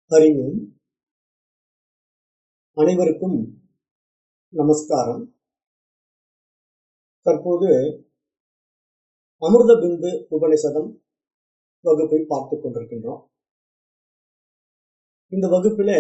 ஹரிஓம் அனைவருக்கும் நமஸ்காரம் தற்போது அமிர்த பிந்து உபனிஷதம் வகுப்பை பார்த்துக் கொண்டிருக்கின்றோம் இந்த வகுப்பில்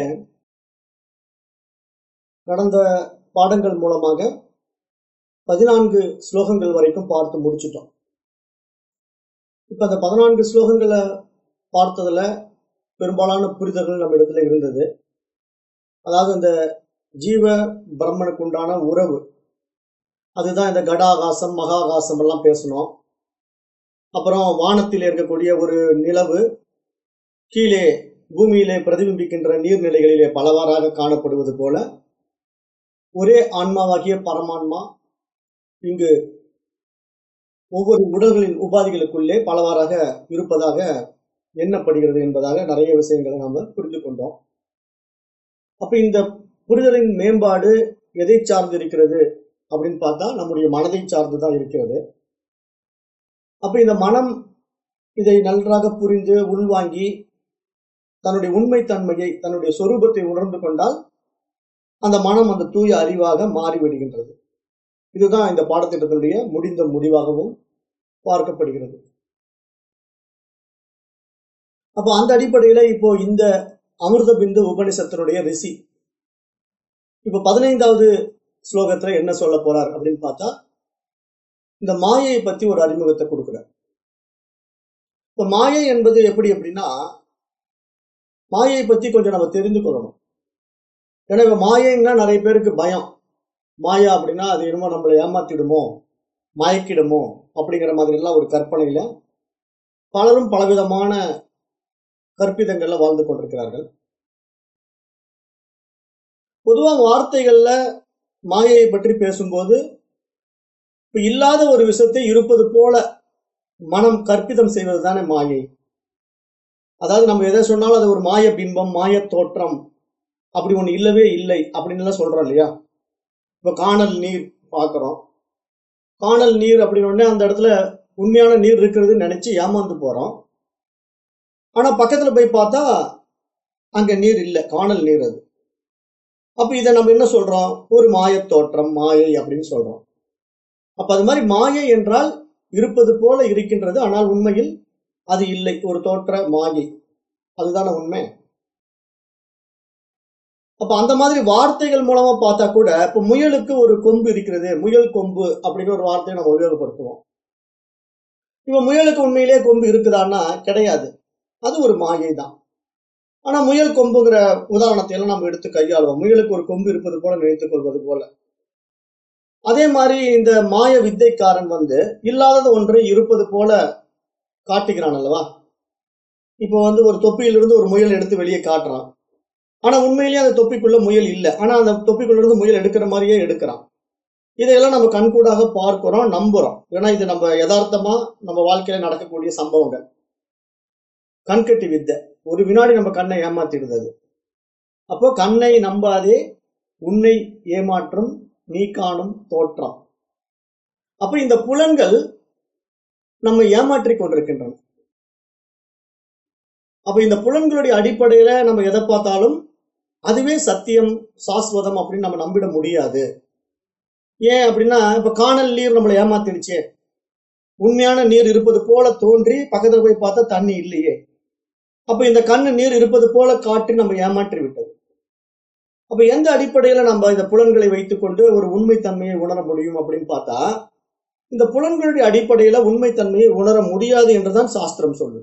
கடந்த பாடங்கள் மூலமாக பதினான்கு ஸ்லோகங்கள் வரைக்கும் பார்த்து முடிச்சிட்டோம் இப்போ அந்த பதினான்கு ஸ்லோகங்களை பார்த்ததுல பெரும்பாலான புரிதல்கள் நம்ம இடத்துல இருந்தது அதாவது இந்த ஜீவ பிரம்மனுக்கு உண்டான உறவு அதுதான் இந்த கடாகாசம் மகாகாசம் எல்லாம் பேசணும் அப்புறம் வானத்தில் இருக்கக்கூடிய ஒரு நிலவு கீழே பூமியிலே பிரதிபிம்பிக்கின்ற நீர்நிலைகளிலே பலவாறாக காணப்படுவது போல ஒரே ஆன்மாவாகிய பரமான்மா இங்கு ஒவ்வொரு உடல்களின் உபாதிகளுக்குள்ளே பலவாறாக இருப்பதாக எண்ணப்படுகிறது என்பதாக நிறைய விஷயங்களை நாம புரிந்து கொண்டோம் அப்ப இந்த புரிதலின் மேம்பாடு எதை சார்ந்து இருக்கிறது அப்படின்னு பார்த்தா நம்முடைய மனதை சார்ந்து தான் இருக்கிறது அப்ப இந்த மனம் இதை நன்றாக புரிந்து உள்வாங்கி தன்னுடைய உண்மைத்தன்மையை தன்னுடைய சொரூபத்தை உணர்ந்து கொண்டால் அந்த மனம் அந்த தூய அறிவாக மாறிவிடுகின்றது இதுதான் இந்த பாடத்திட்டத்தினுடைய முடிந்த முடிவாகவும் பார்க்கப்படுகிறது அப்போ அந்த அடிப்படையில இப்போ இந்த அமிர்த பிந்து உபனிஷத்தினுடைய ரிஷி இப்போ பதினைந்தாவது ஸ்லோகத்துல என்ன சொல்ல போறார் அப்படின்னு பார்த்தா இந்த மாயையை பத்தி ஒரு அறிமுகத்தை கொடுக்குறார் இப்போ மாயை என்பது எப்படி அப்படின்னா மாயை பத்தி கொஞ்சம் நம்ம தெரிந்து கொள்ளணும் ஏன்னா இப்போ மாயைன்னா நிறைய பேருக்கு பயம் மாயா அப்படின்னா அது என்னமோ நம்மளை ஏமாத்திடுமோ மயக்கிடுமோ அப்படிங்கிற மாதிரிலாம் ஒரு கற்பனையில பலரும் பலவிதமான கற்பிதங்கள்ல வாழ்ந்து கொண்டிருக்கிறார்கள் பொதுவா வார்த்தைகள்ல மாயையை பற்றி பேசும்போது இப்ப இல்லாத ஒரு விஷயத்தை இருப்பது போல மனம் கற்பிதம் செய்வது தானே மாயை அதாவது நம்ம எதை சொன்னாலும் அது ஒரு மாய பிம்பம் மாய தோற்றம் அப்படி ஒண்ணு இல்லவே இல்லை அப்படின்னு எல்லாம் சொல்றோம் இல்லையா இப்ப காணல் நீர் பார்க்கிறோம் காணல் நீர் அப்படின்னு உடனே அந்த இடத்துல உண்மையான நீர் இருக்கிறது நினைச்சு ஏமாந்து போறோம் ஆனா பக்கத்துல போய் பார்த்தா அங்க நீர் இல்லை காணல் நீர் அது அப்ப இதை நம்ம என்ன சொல்றோம் ஒரு மாயத் தோற்றம் மாயை அப்படின்னு சொல்றோம் அப்ப அது மாதிரி மாயை என்றால் இருப்பது போல இருக்கின்றது ஆனால் உண்மையில் அது இல்லை ஒரு தோற்ற மாயை அதுதானே உண்மை அப்ப அந்த மாதிரி வார்த்தைகள் மூலமா பார்த்தா கூட இப்ப முயலுக்கு ஒரு கொம்பு இருக்கிறது முயல் கொம்பு அப்படின்னு ஒரு வார்த்தையை நம்ம உபயோகப்படுத்துவோம் இப்ப முயலுக்கு உண்மையிலேயே கொம்பு இருக்குதான்னா கிடையாது அது ஒரு மாயை தான் ஆனா முயல் கொம்புங்கிற உதாரணத்தை எல்லாம் நம்ம எடுத்து கையாளுவோம் முயலுக்கு ஒரு கொம்பு இருப்பது போல நினைத்துக் கொள்வது போல அதே மாதிரி இந்த மாய வித்தைக்காரன் வந்து இல்லாதது ஒன்றை இருப்பது போல காட்டுகிறான் அல்லவா இப்போ வந்து ஒரு தொப்பியிலிருந்து ஒரு முயல் எடுத்து வெளியே காட்டுறான் ஆனா உண்மையிலேயே அந்த தொப்பிக்குள்ள முயல் இல்லை ஆனா அந்த தொப்பிக்குள்ள இருந்து முயல் எடுக்கிற மாதிரியே எடுக்கிறான் இதையெல்லாம் நம்ம கண்கூடாக பார்க்கிறோம் நம்புறோம் ஏன்னா இது நம்ம யதார்த்தமா நம்ம வாழ்க்கையில நடக்கக்கூடிய சம்பவங்கள் கண்கட்டி வித்தை ஒரு வினாடி நம்ம கண்ணை ஏமாத்திடுது அது அப்போ கண்ணை நம்பாதே உன்னை ஏமாற்றும் நீ காணும் தோற்றம் அப்ப இந்த புலன்கள் நம்ம ஏமாற்றி கொண்டிருக்கின்றன அப்ப இந்த புலன்களுடைய அடிப்படையில நம்ம எதை பார்த்தாலும் அதுவே சத்தியம் சாஸ்வதம் அப்படின்னு நம்ம நம்பிட முடியாது ஏன் அப்படின்னா இப்ப காணல் நீர் நம்மளை ஏமாத்திடுச்சே உண்மையான நீர் இருப்பது போல தோன்றி பக்கத்துல போய் பார்த்தா தண்ணி இல்லையே அப்ப இந்த கண்ணு நீர் இருப்பது போல காட்டி நம்ம ஏமாற்றி விட்டது அப்ப எந்த அடிப்படையில நம்ம இந்த புலன்களை வைத்துக்கொண்டு ஒரு உண்மைத்தன்மையை உணர முடியும் அப்படின்னு பார்த்தா இந்த புலன்களுடைய அடிப்படையில உண்மைத்தன்மையை உணர முடியாது என்றுதான் சாஸ்திரம் சொல்லுது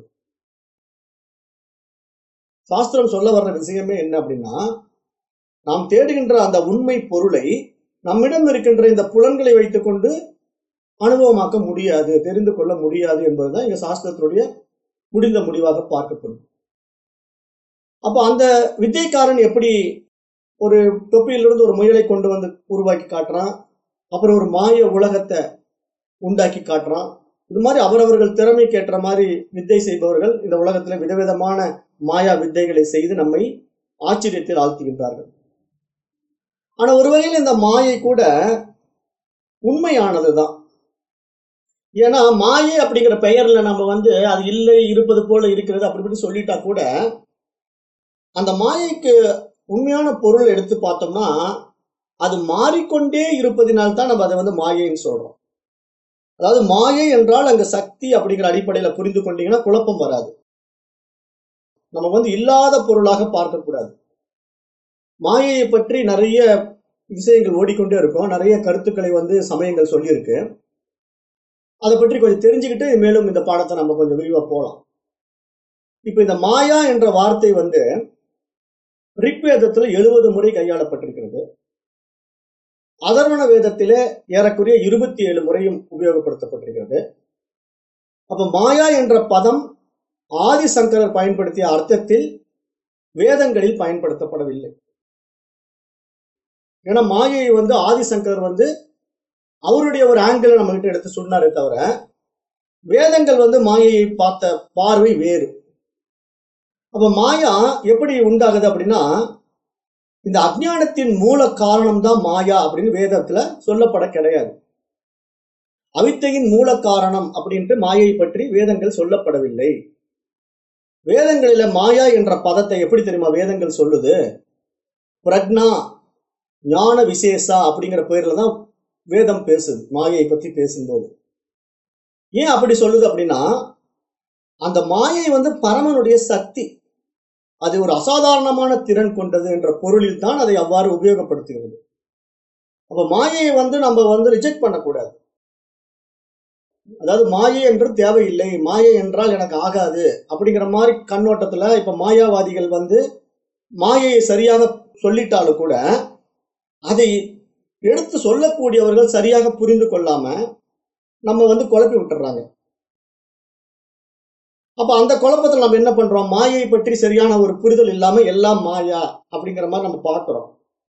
சாஸ்திரம் சொல்ல வர்ற விஷயமே என்ன அப்படின்னா நாம் தேடுகின்ற அந்த உண்மை பொருளை நம்மிடம் இருக்கின்ற இந்த புலன்களை வைத்துக்கொண்டு அனுபவமாக்க முடியாது தெரிந்து கொள்ள முடியாது என்பதுதான் இங்க சாஸ்திரத்தினுடைய முடிந்த முடிவாக பார்க்கப்படும் அப்ப அந்த வித்தைக்காரன் எப்படி ஒரு தொப்பியிலிருந்து ஒரு முயலை கொண்டு வந்து உருவாக்கி காட்டுறான் அப்புறம் ஒரு மாய உலகத்தை உண்டாக்கி காட்டுறான் இது மாதிரி அவரவர்கள் திறமைக்கு ஏற்ற மாதிரி வித்தை செய்பவர்கள் இந்த உலகத்துல விதவிதமான மாயா வித்தைகளை செய்து நம்மை ஆச்சரியத்தில் ஆழ்த்துகின்றார்கள் ஆனா ஒரு வகையில் இந்த மாயை கூட உண்மையானதுதான் ஏன்னா மாயை அப்படிங்கிற பெயர்ல நம்ம வந்து அது இல்லை இருப்பது போல இருக்கிறது அப்படி இப்படி சொல்லிட்டா கூட அந்த மாயைக்கு உண்மையான பொருள் எடுத்து பார்த்தோம்னா அது மாறிக்கொண்டே இருப்பதினால் தான் நம்ம அதை வந்து மாயைன்னு சொல்றோம் அதாவது மாயை என்றால் அங்க சக்தி அப்படிங்கிற அடிப்படையில புரிந்து கொண்டீங்கன்னா குழப்பம் வராது நம்ம வந்து இல்லாத பொருளாக பார்க்கக்கூடாது மாயையை பற்றி நிறைய விஷயங்கள் ஓடிக்கொண்டே இருக்கும் நிறைய கருத்துக்களை வந்து சமயங்கள் சொல்லியிருக்கு அதை பற்றி கொஞ்சம் தெரிஞ்சுக்கிட்டு மேலும் இந்த பாடத்தை நம்ம கொஞ்சம் விரிவா போலாம் இப்ப இந்த மாயா என்ற வார்த்தை வந்து ரிக்வேதத்துல எழுபது முறை கையாளப்பட்டிருக்கிறது அதர்வண வேதத்திலே ஏறக்குறைய இருபத்தி ஏழு முறையும் உபயோகப்படுத்தப்பட்டிருக்கிறது அப்ப மாயா என்ற பதம் ஆதிசங்கரர் பயன்படுத்திய அர்த்தத்தில் வேதங்களில் பயன்படுத்தப்படவில்லை ஏன்னா மாயையை வந்து ஆதிசங்கரர் வந்து அவருடைய ஒரு ஆங்கிள் நம்ம கிட்ட எடுத்து சொன்னாரே தவிர வேதங்கள் வந்து மாயையை பார்த்த பார்வை வேறு அப்ப மாயா எப்படி உண்டாகுது அப்படின்னா இந்த அஜ்ஞானத்தின் மூல காரணம் தான் மாயா அப்படின்னு வேதத்துல சொல்லப்பட கிடையாது அவித்தையின் மூல காரணம் அப்படின்ட்டு மாயை பற்றி வேதங்கள் சொல்லப்படவில்லை வேதங்களில மாயா என்ற பதத்தை எப்படி தெரியுமா வேதங்கள் சொல்லுது பிரக்னா ஞான விசேஷா அப்படிங்கிற பேர்ல தான் வேதம் பேசுது மாயை பத்தி பேசும்போது ஏன் அப்படி சொல்லுது அப்படின்னா அந்த மாயை வந்து பரமனுடைய சக்தி அது ஒரு அசாதாரணமான திறன் கொண்டது என்ற பொருளில் தான் அதை அவ்வாறு உபயோகப்படுத்துகிறது அப்ப மாயையை வந்து நம்ம வந்து ரிஜெக்ட் பண்ணக்கூடாது அதாவது மாயை என்று தேவையில்லை மாயை என்றால் எனக்கு ஆகாது அப்படிங்கிற மாதிரி கண்ணோட்டத்துல இப்ப மாயாவாதிகள் வந்து மாயையை சரியாக சொல்லிட்டாலும் கூட அதை எடுத்து சொல்லக்கூடியவர்கள் சரியாக புரிந்து கொள்ளாம நம்ம வந்து குழப்பி விட்டுறாங்க அப்ப அந்த குழப்பத்தில் நம்ம என்ன பண்றோம் மாயை பற்றி சரியான ஒரு புரிதல் இல்லாம எல்லாம் மாயா அப்படிங்கிற மாதிரி நம்ம பார்க்கிறோம்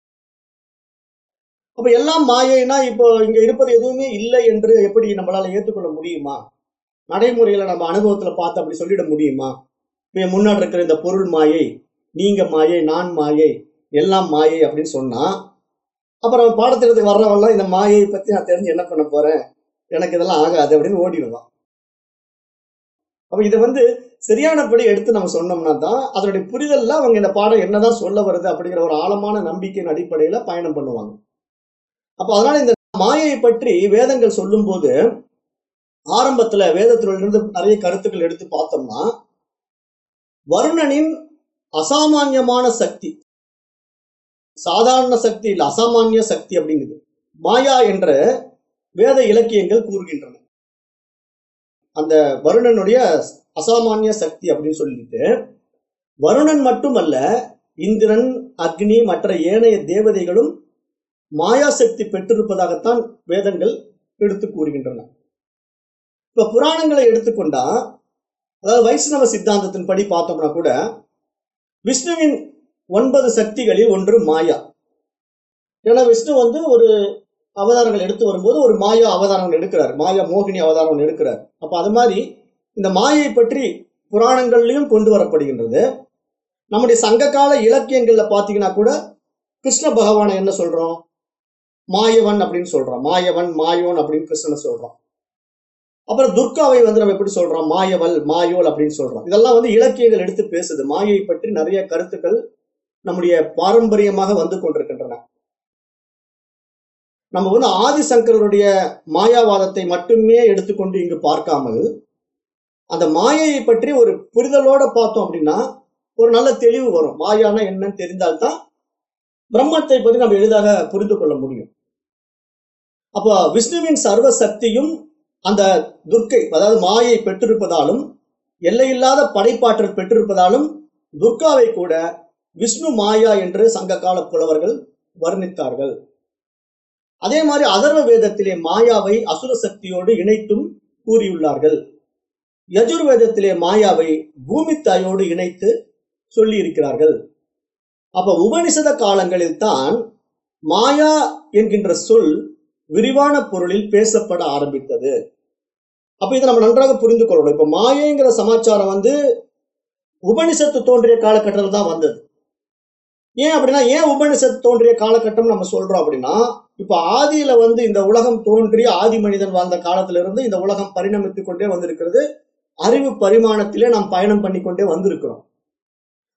அப்ப எல்லாம் மாயைனா இப்போ இங்க இருப்பது எதுவுமே இல்லை என்று எப்படி நம்மளால ஏற்றுக்கொள்ள முடியுமா நடைமுறையில நம்ம அனுபவத்துல பார்த்து அப்படி சொல்லிட முடியுமா இப்ப முன்னாடி இருக்கிற இந்த பொருள் மாயை நீங்க மாயை நான் மாயை எல்லாம் மாயை அப்படின்னு சொன்னா அப்புறம் பாடத்திட்டத்துக்கு வர்றவெல்லாம் இந்த மாயை பத்தி நான் தெரிஞ்சு என்ன பண்ண போறேன் எனக்கு இதெல்லாம் ஆகாது அப்படின்னு ஓடிடுவான் அப்ப இதை வந்து சரியானபடி எடுத்து நம்ம சொன்னோம்னா தான் அதனுடைய புரிதல்ல அவங்க இந்த பாடம் என்னதான் சொல்ல வருது அப்படிங்கிற ஒரு ஆழமான நம்பிக்கையின் அடிப்படையில பயணம் பண்ணுவாங்க அப்ப அதனால இந்த மாயையை பற்றி வேதங்கள் சொல்லும் போது ஆரம்பத்துல வேதத்திலிருந்து நிறைய கருத்துக்கள் எடுத்து பார்த்தோம்னா வருணனின் அசாமான்யமான சக்தி சாதாரண சக்தி இல்ல அசாமானிய சக்தி அப்படிங்குது மாயா என்ற வேத இலக்கியங்கள் கூறுகின்றன அந்த வருணனுடைய அசாமானிய சக்தி அப்படின்னு சொல்லிட்டு வருணன் மட்டுமல்ல இந்திரன் அக்னி மற்ற ஏனைய தேவதைகளும் மாயா சக்தி பெற்றிருப்பதாகத்தான் வேதங்கள் எடுத்து கூறுகின்றன இப்ப புராணங்களை எடுத்துக்கொண்டா அதாவது வைஷ்ணவ சித்தாந்தத்தின் படி பார்த்தோம்னா கூட விஷ்ணுவின் ஒன்பது சக்திகளில் ஒன்று மாயா ஏன்னா விஷ்ணு வந்து ஒரு அவதாரங்கள் எடுத்து வரும்போது ஒரு மாயா அவதாரங்கள் எடுக்கிறார் மாயா மோகினி அவதாரம் எடுக்கிறார் அப்ப அது மாதிரி இந்த மாயை பற்றி புராணங்கள்லயும் கொண்டு வரப்படுகின்றது நம்முடைய சங்ககால இலக்கியங்கள்ல பாத்தீங்கன்னா கூட கிருஷ்ண பகவானை என்ன சொல்றோம் மாயவன் அப்படின்னு சொல்றோம் மாயவன் மாயோன் அப்படின்னு கிருஷ்ணனை சொல்றோம் அப்புறம் துர்காவை வந்து நம்ம எப்படி சொல்றோம் மாயவல் மாயோல் அப்படின்னு சொல்றோம் இதெல்லாம் வந்து இலக்கியங்கள் எடுத்து பேசுது மாயை பற்றி நிறைய கருத்துக்கள் நம்முடைய பாரம்பரியமாக வந்து கொண்டிருக்கின்றன நம்ம வந்து ஆதிசங்கரருடைய மாயாவாதத்தை மட்டுமே எடுத்துக்கொண்டு இங்கு பார்க்காமல் அந்த மாயையை பற்றி ஒரு புரிதலோட பார்த்தோம் அப்படின்னா ஒரு நல்ல தெளிவு வரும் மாயானா என்னன்னு தெரிந்தால்தான் பிரம்மத்தை பற்றி நம்ம எளிதாக புரிந்து கொள்ள முடியும் அப்போ விஷ்ணுவின் சர்வ சக்தியும் அந்த துர்க்கை அதாவது மாயை பெற்றிருப்பதாலும் எல்லையில்லாத படைப்பாற்றல் பெற்றிருப்பதாலும் துர்காவை கூட விஷ்ணு மாயா என்று சங்ககால புலவர்கள் வர்ணித்தார்கள் அதே மாதிரி அதர்வ வேதத்திலே மாயாவை அசுர சக்தியோடு இணைத்தும் கூறியுள்ளார்கள் யஜுர்வேதத்திலே மாயாவை பூமி தாயோடு இணைத்து சொல்லி இருக்கிறார்கள் அப்ப உபனிஷத காலங்களில் தான் மாயா என்கின்ற சொல் விரிவான பொருளில் பேசப்பட ஆரம்பித்தது அப்ப இதை நம்ம நன்றாக புரிந்து கொள்ளணும் இப்ப மாயைங்கிற சமாச்சாரம் வந்து உபனிஷத்து தோன்றிய காலகட்டத்தில் தான் வந்தது ஏன் அப்படின்னா ஏன் உபனிஷத்து தோன்றிய காலகட்டம் நம்ம சொல்றோம் அப்படின்னா இப்ப ஆதியில வந்து இந்த உலகம் தோன்றி ஆதி மனிதன் வாழ்ந்த காலத்துல இருந்து இந்த உலகம் பரிணமித்துக் கொண்டே வந்திருக்கிறது அறிவு பரிமாணத்திலே நாம் பயணம் பண்ணி கொண்டே வந்திருக்கிறோம்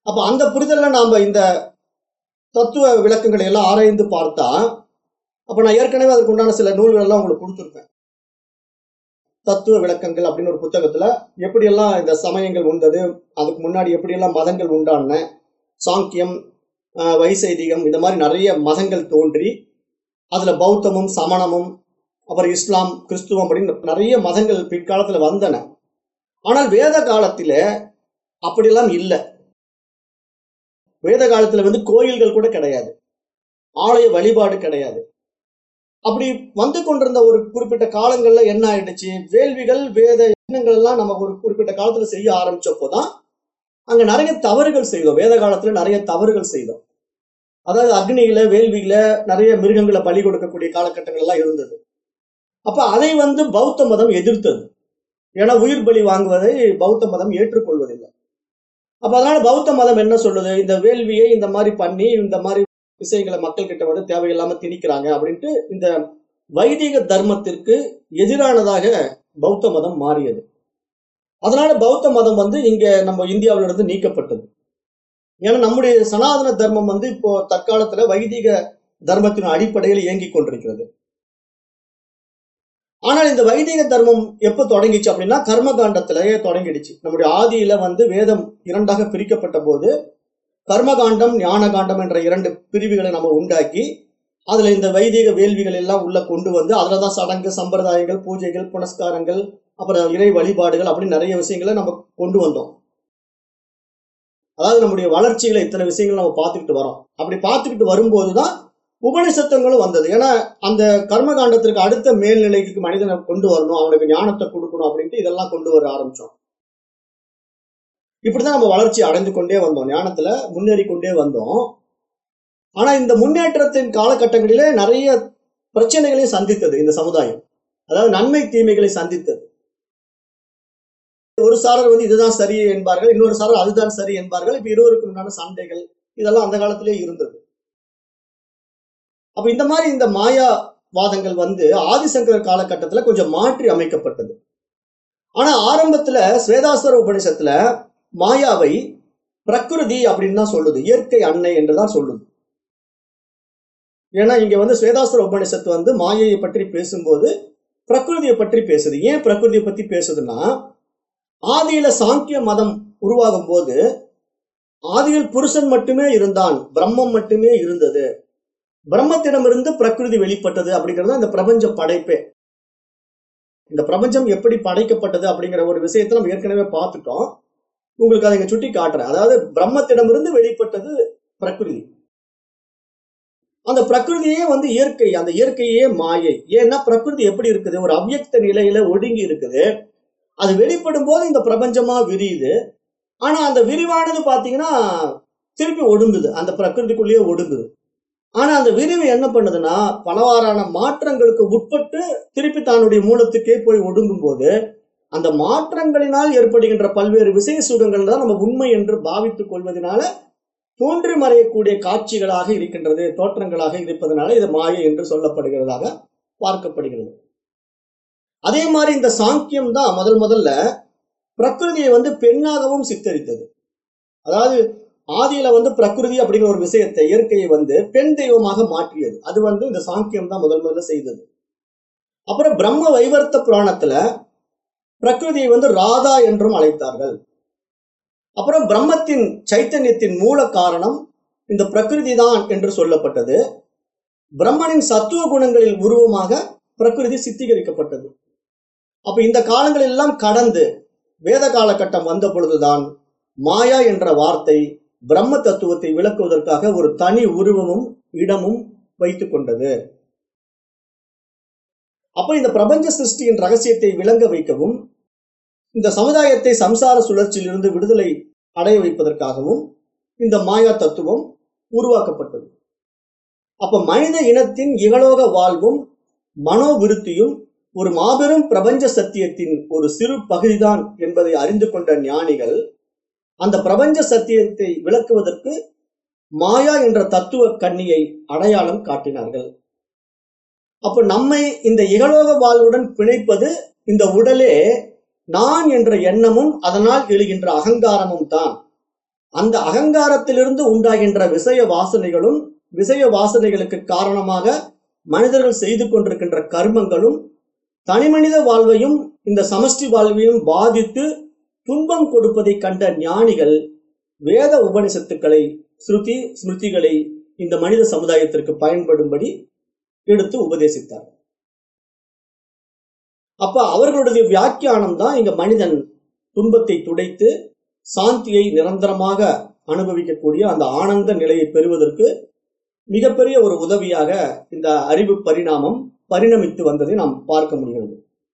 அப்ப அந்த புரிதல்ல நாம இந்த தத்துவ விளக்கங்களை எல்லாம் ஆராய்ந்து பார்த்தா அப்ப நான் ஏற்கனவே அதுக்கு உண்டான சில நூல்கள் எல்லாம் உங்களுக்கு கொடுத்துருப்பேன் தத்துவ விளக்கங்கள் அப்படின்னு ஒரு புத்தகத்துல எப்படியெல்லாம் இந்த சமயங்கள் உண்டது அதுக்கு முன்னாடி எப்படியெல்லாம் மதங்கள் உண்டான சாங்கியம் ஆஹ் வைசைதிகம் இந்த மாதிரி நிறைய மதங்கள் தோன்றி அதுல பௌத்தமும் சமணமும் அப்புறம் இஸ்லாம் கிறிஸ்துவம் அப்படின்னு நிறைய மதங்கள் பிற்காலத்துல வந்தன ஆனால் வேத காலத்தில அப்படியெல்லாம் இல்லை வேத காலத்துல வந்து கோயில்கள் கூட கிடையாது ஆலய வழிபாடு கிடையாது அப்படி வந்து கொண்டிருந்த ஒரு குறிப்பிட்ட காலங்கள்ல என்ன ஆயிடுச்சு வேள்விகள் வேத எண்ணங்கள் எல்லாம் நம்ம ஒரு குறிப்பிட்ட காலத்துல செய்ய ஆரம்பிச்சப்போதான் அங்க நிறைய தவறுகள் செய்தோம் வேத காலத்துல நிறைய தவறுகள் செய்தோம் அதாவது அக்னியில வேள்வியில நிறைய மிருகங்களை பலி கொடுக்கக்கூடிய காலகட்டங்கள் எல்லாம் இருந்தது அப்ப அதை வந்து பௌத்த மதம் எதிர்த்தது ஏன்னா உயிர் பலி வாங்குவதை பௌத்த மதம் ஏற்றுக்கொள்வதில்லை அப்ப அதனால பௌத்த மதம் என்ன சொல்லுது இந்த வேள்வியை இந்த மாதிரி பண்ணி இந்த மாதிரி விஷயங்களை மக்கள் கிட்ட வந்து தேவையில்லாம திணிக்கிறாங்க அப்படின்ட்டு இந்த வைதிக தர்மத்திற்கு எதிரானதாக பௌத்த மதம் மாறியது அதனால பௌத்த மதம் வந்து இங்க நம்ம இந்தியாவில இருந்து நீக்கப்பட்டது ஏன்னா நம்முடைய சனாதன தர்மம் வந்து இப்போ தற்காலத்துல வைதிக தர்மத்தின் அடிப்படையில் இயங்கிக் கொண்டிருக்கிறது ஆனால் இந்த வைதிக தர்மம் எப்ப தொடங்கிச்சு அப்படின்னா கர்மகாண்டத்திலேயே தொடங்கிடுச்சு நம்முடைய ஆதியில வந்து வேதம் இரண்டாக பிரிக்கப்பட்ட போது கர்மகாண்டம் ஞானகாண்டம் என்ற இரண்டு பிரிவுகளை நம்ம உண்டாக்கி அதுல இந்த வைதிக வேள்விகள் எல்லாம் உள்ள கொண்டு வந்து அதுலதான் சடங்கு சம்பிரதாயங்கள் பூஜைகள் புனஸ்காரங்கள் அப்புறம் இறை வழிபாடுகள் அப்படின்னு நிறைய விஷயங்களை நம்ம கொண்டு வந்தோம் அதாவது நம்முடைய வளர்ச்சிகளை இத்தனை விஷயங்கள் நம்ம பார்த்துக்கிட்டு வரோம் அப்படி பார்த்துக்கிட்டு வரும்போதுதான் உபனிஷத்தங்களும் வந்தது ஏன்னா அந்த கர்மகாண்டத்திற்கு அடுத்த மேல்நிலைக்கு மனிதனை கொண்டு வரணும் அவனுக்கு ஞானத்தை கொடுக்கணும் அப்படின்ட்டு இதெல்லாம் கொண்டு வர ஆரம்பிச்சோம் இப்படிதான் நம்ம வளர்ச்சி அடைந்து கொண்டே வந்தோம் ஞானத்துல முன்னேறி கொண்டே வந்தோம் ஆனா இந்த முன்னேற்றத்தின் காலகட்டங்களிலே நிறைய பிரச்சனைகளையும் சந்தித்தது இந்த சமுதாயம் அதாவது நன்மை தீமைகளை சந்தித்தது ஒரு சாரர் வந்து இதுதான் சரி என்பார்கள் இன்னொரு சாரர் அதுதான் சரி என்பார்கள் இப்ப இருவருக்கும் உண்டான சண்டைகள் இதெல்லாம் அந்த காலத்திலே இருந்தது அப்ப இந்த மாதிரி இந்த மாயா வாதங்கள் வந்து ஆதிசங்கரர் காலகட்டத்துல கொஞ்சம் மாற்றி அமைக்கப்பட்டது ஆனா ஆரம்பத்துல ஸ்வேதாஸ்வர உபனிஷத்துல மாயாவை பிரகிருதி அப்படின்னு தான் சொல்லுது இயற்கை அன்னை என்றுதான் சொல்லுது ஏன்னா இங்க வந்து ஸ்வேதாஸ்வர உபனிஷத்து வந்து மாயையை பற்றி பேசும்போது பிரகிருதியை பற்றி பேசுது ஏன் பிரகிருதியை பத்தி பேசுதுன்னா ஆதியில சாங்கிய மதம் உருவாகும் போது ஆதியில் புருஷன் மட்டுமே இருந்தான் பிரம்மம் மட்டுமே இருந்தது பிரம்மத்திடமிருந்து பிரகிருதி வெளிப்பட்டது அப்படிங்கிறது இந்த பிரபஞ்ச படைப்பே இந்த பிரபஞ்சம் எப்படி படைக்கப்பட்டது அப்படிங்கிற ஒரு விஷயத்தை நம்ம ஏற்கனவே பார்த்துட்டோம் உங்களுக்கு அதை இங்க சுட்டி காட்டுறேன் அதாவது பிரம்மத்திடமிருந்து வெளிப்பட்டது பிரகிருதி அந்த பிரகிருதியே வந்து இயற்கை அந்த இயற்கையே மாயை ஏன்னா பிரகிருதி எப்படி இருக்குது ஒரு அவ்யக்த நிலையில ஒடுங்கி இருக்குது அது வெளிப்படும் போது இந்த பிரபஞ்சமா விரியுது ஆனா அந்த விரிவானது பாத்தீங்கன்னா திருப்பி ஒடுங்குது அந்த பிரகிருதிக்குள்ளேயே ஒடுங்குது ஆனா அந்த விரிவு என்ன பண்ணுதுன்னா பலவாறான மாற்றங்களுக்கு உட்பட்டு திருப்பி தன்னுடைய மூலத்துக்கே போய் ஒடுங்கும் போது அந்த மாற்றங்களினால் ஏற்படுகின்ற பல்வேறு விசய சுகங்கள் தான் நம்ம உண்மை என்று பாவித்துக் கொள்வதனால தோன்றி மறையக்கூடிய காட்சிகளாக இருக்கின்றது தோற்றங்களாக இருப்பதனால இது மாயை என்று சொல்லப்படுகிறதாக பார்க்கப்படுகிறது அதே மாதிரி இந்த சாங்கியம் தான் முதல் முதல்ல பிரகிருதியை வந்து பெண்ணாகவும் சித்தரித்தது அதாவது ஆதியில வந்து பிரகிருதி அப்படிங்கிற ஒரு விஷயத்தை இயற்கையை வந்து பெண் தெய்வமாக மாற்றியது அது வந்து இந்த சாங்கியம் தான் முதல் முதல்ல செய்தது அப்புறம் பிரம்ம வைவர்த்த புராணத்துல பிரகிருதியை வந்து ராதா என்றும் அழைத்தார்கள் அப்புறம் பிரம்மத்தின் சைத்தன்யத்தின் மூல காரணம் இந்த பிரகிருதி தான் என்று சொல்லப்பட்டது பிரம்மனின் சத்துவ குணங்களில் உருவமாக பிரகிருதி சித்தீகரிக்கப்பட்டது அப்ப இந்த காலங்கள் எல்லாம் கடந்து வேத காலகட்டம் வந்த பொழுதுதான் மாயா என்ற வார்த்தை பிரம்ம தத்துவத்தை விளக்குவதற்காக ஒரு தனி உருவமும் இடமும் வைத்துக் கொண்டது அப்ப இந்த பிரபஞ்ச சிருஷ்டியின் ரகசியத்தை விளங்க வைக்கவும் இந்த சமுதாயத்தை சம்சார சுழற்சியிலிருந்து விடுதலை அடைய வைப்பதற்காகவும் இந்த மாயா தத்துவம் உருவாக்கப்பட்டது அப்ப மனித இனத்தின் இகலோக வாழ்வும் மனோவிருத்தியும் ஒரு மாபெரும் பிரபஞ்ச சத்தியத்தின் ஒரு சிறு பகுதிதான் என்பதை அறிந்து கொண்ட ஞானிகள் அந்த பிரபஞ்ச சத்தியத்தை விளக்குவதற்கு மாயா என்ற தத்துவ கண்ணியை அடையாளம் காட்டினார்கள் அப்ப நம்மை இந்த இகலோக வாழ்வுடன் பிணைப்பது இந்த உடலே நான் என்ற எண்ணமும் அதனால் எழுகின்ற அகங்காரமும் தான் அந்த அகங்காரத்திலிருந்து உண்டாகின்ற விஷய வாசனைகளும் விஷய வாசனைகளுக்கு காரணமாக மனிதர்கள் செய்து கொண்டிருக்கின்ற கர்மங்களும் தனிமனித வாழ்வையும் இந்த சமஷ்டி வாழ்வையும் பாதித்து துன்பம் கொடுப்பதை கண்ட ஞானிகள் வேத உபனிஷத்துக்களை ஸ்ருதி ஸ்மிருதிகளை இந்த மனித சமுதாயத்திற்கு பயன்படும்படி எடுத்து உபதேசித்தார் அப்ப அவர்களுடைய வியாக்கியானம் தான் இங்க மனிதன் துன்பத்தை துடைத்து சாந்தியை நிரந்தரமாக அனுபவிக்கக்கூடிய அந்த ஆனந்த நிலையை பெறுவதற்கு மிகப்பெரிய ஒரு உதவியாக இந்த அறிவு பரிணாமம் பரிணமித்து வந்ததை நாம் பார்க்க முடிகிறது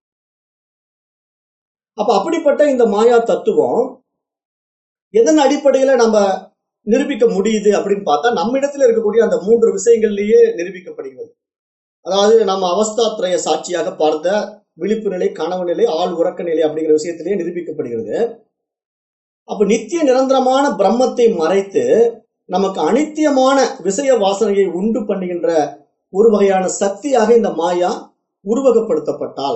அப்ப அப்படிப்பட்ட இந்த மாயா தத்துவம் எதன் அடிப்படையில நம்ம நிரூபிக்க முடியுது அப்படின்னு பார்த்தா நம்மிடத்துல இருக்கக்கூடிய அந்த மூன்று விஷயங்கள்லயே நிரூபிக்கப்படுகிறது அதாவது நம்ம அவஸ்தாத்ரய சாட்சியாக பார்த்த விழிப்பு நிலை கனவு நிலை ஆள் உறக்க நிலை அப்படிங்கிற விஷயத்திலேயே நிரூபிக்கப்படுகிறது அப்ப நித்திய நிரந்தரமான பிரம்மத்தை மறைத்து நமக்கு அனித்தியமான விஷய வாசனையை உண்டு பண்ணுகின்ற ஒரு வகையான சக்தியாக இந்த மாயா உருவகப்படுத்தப்பட்டால்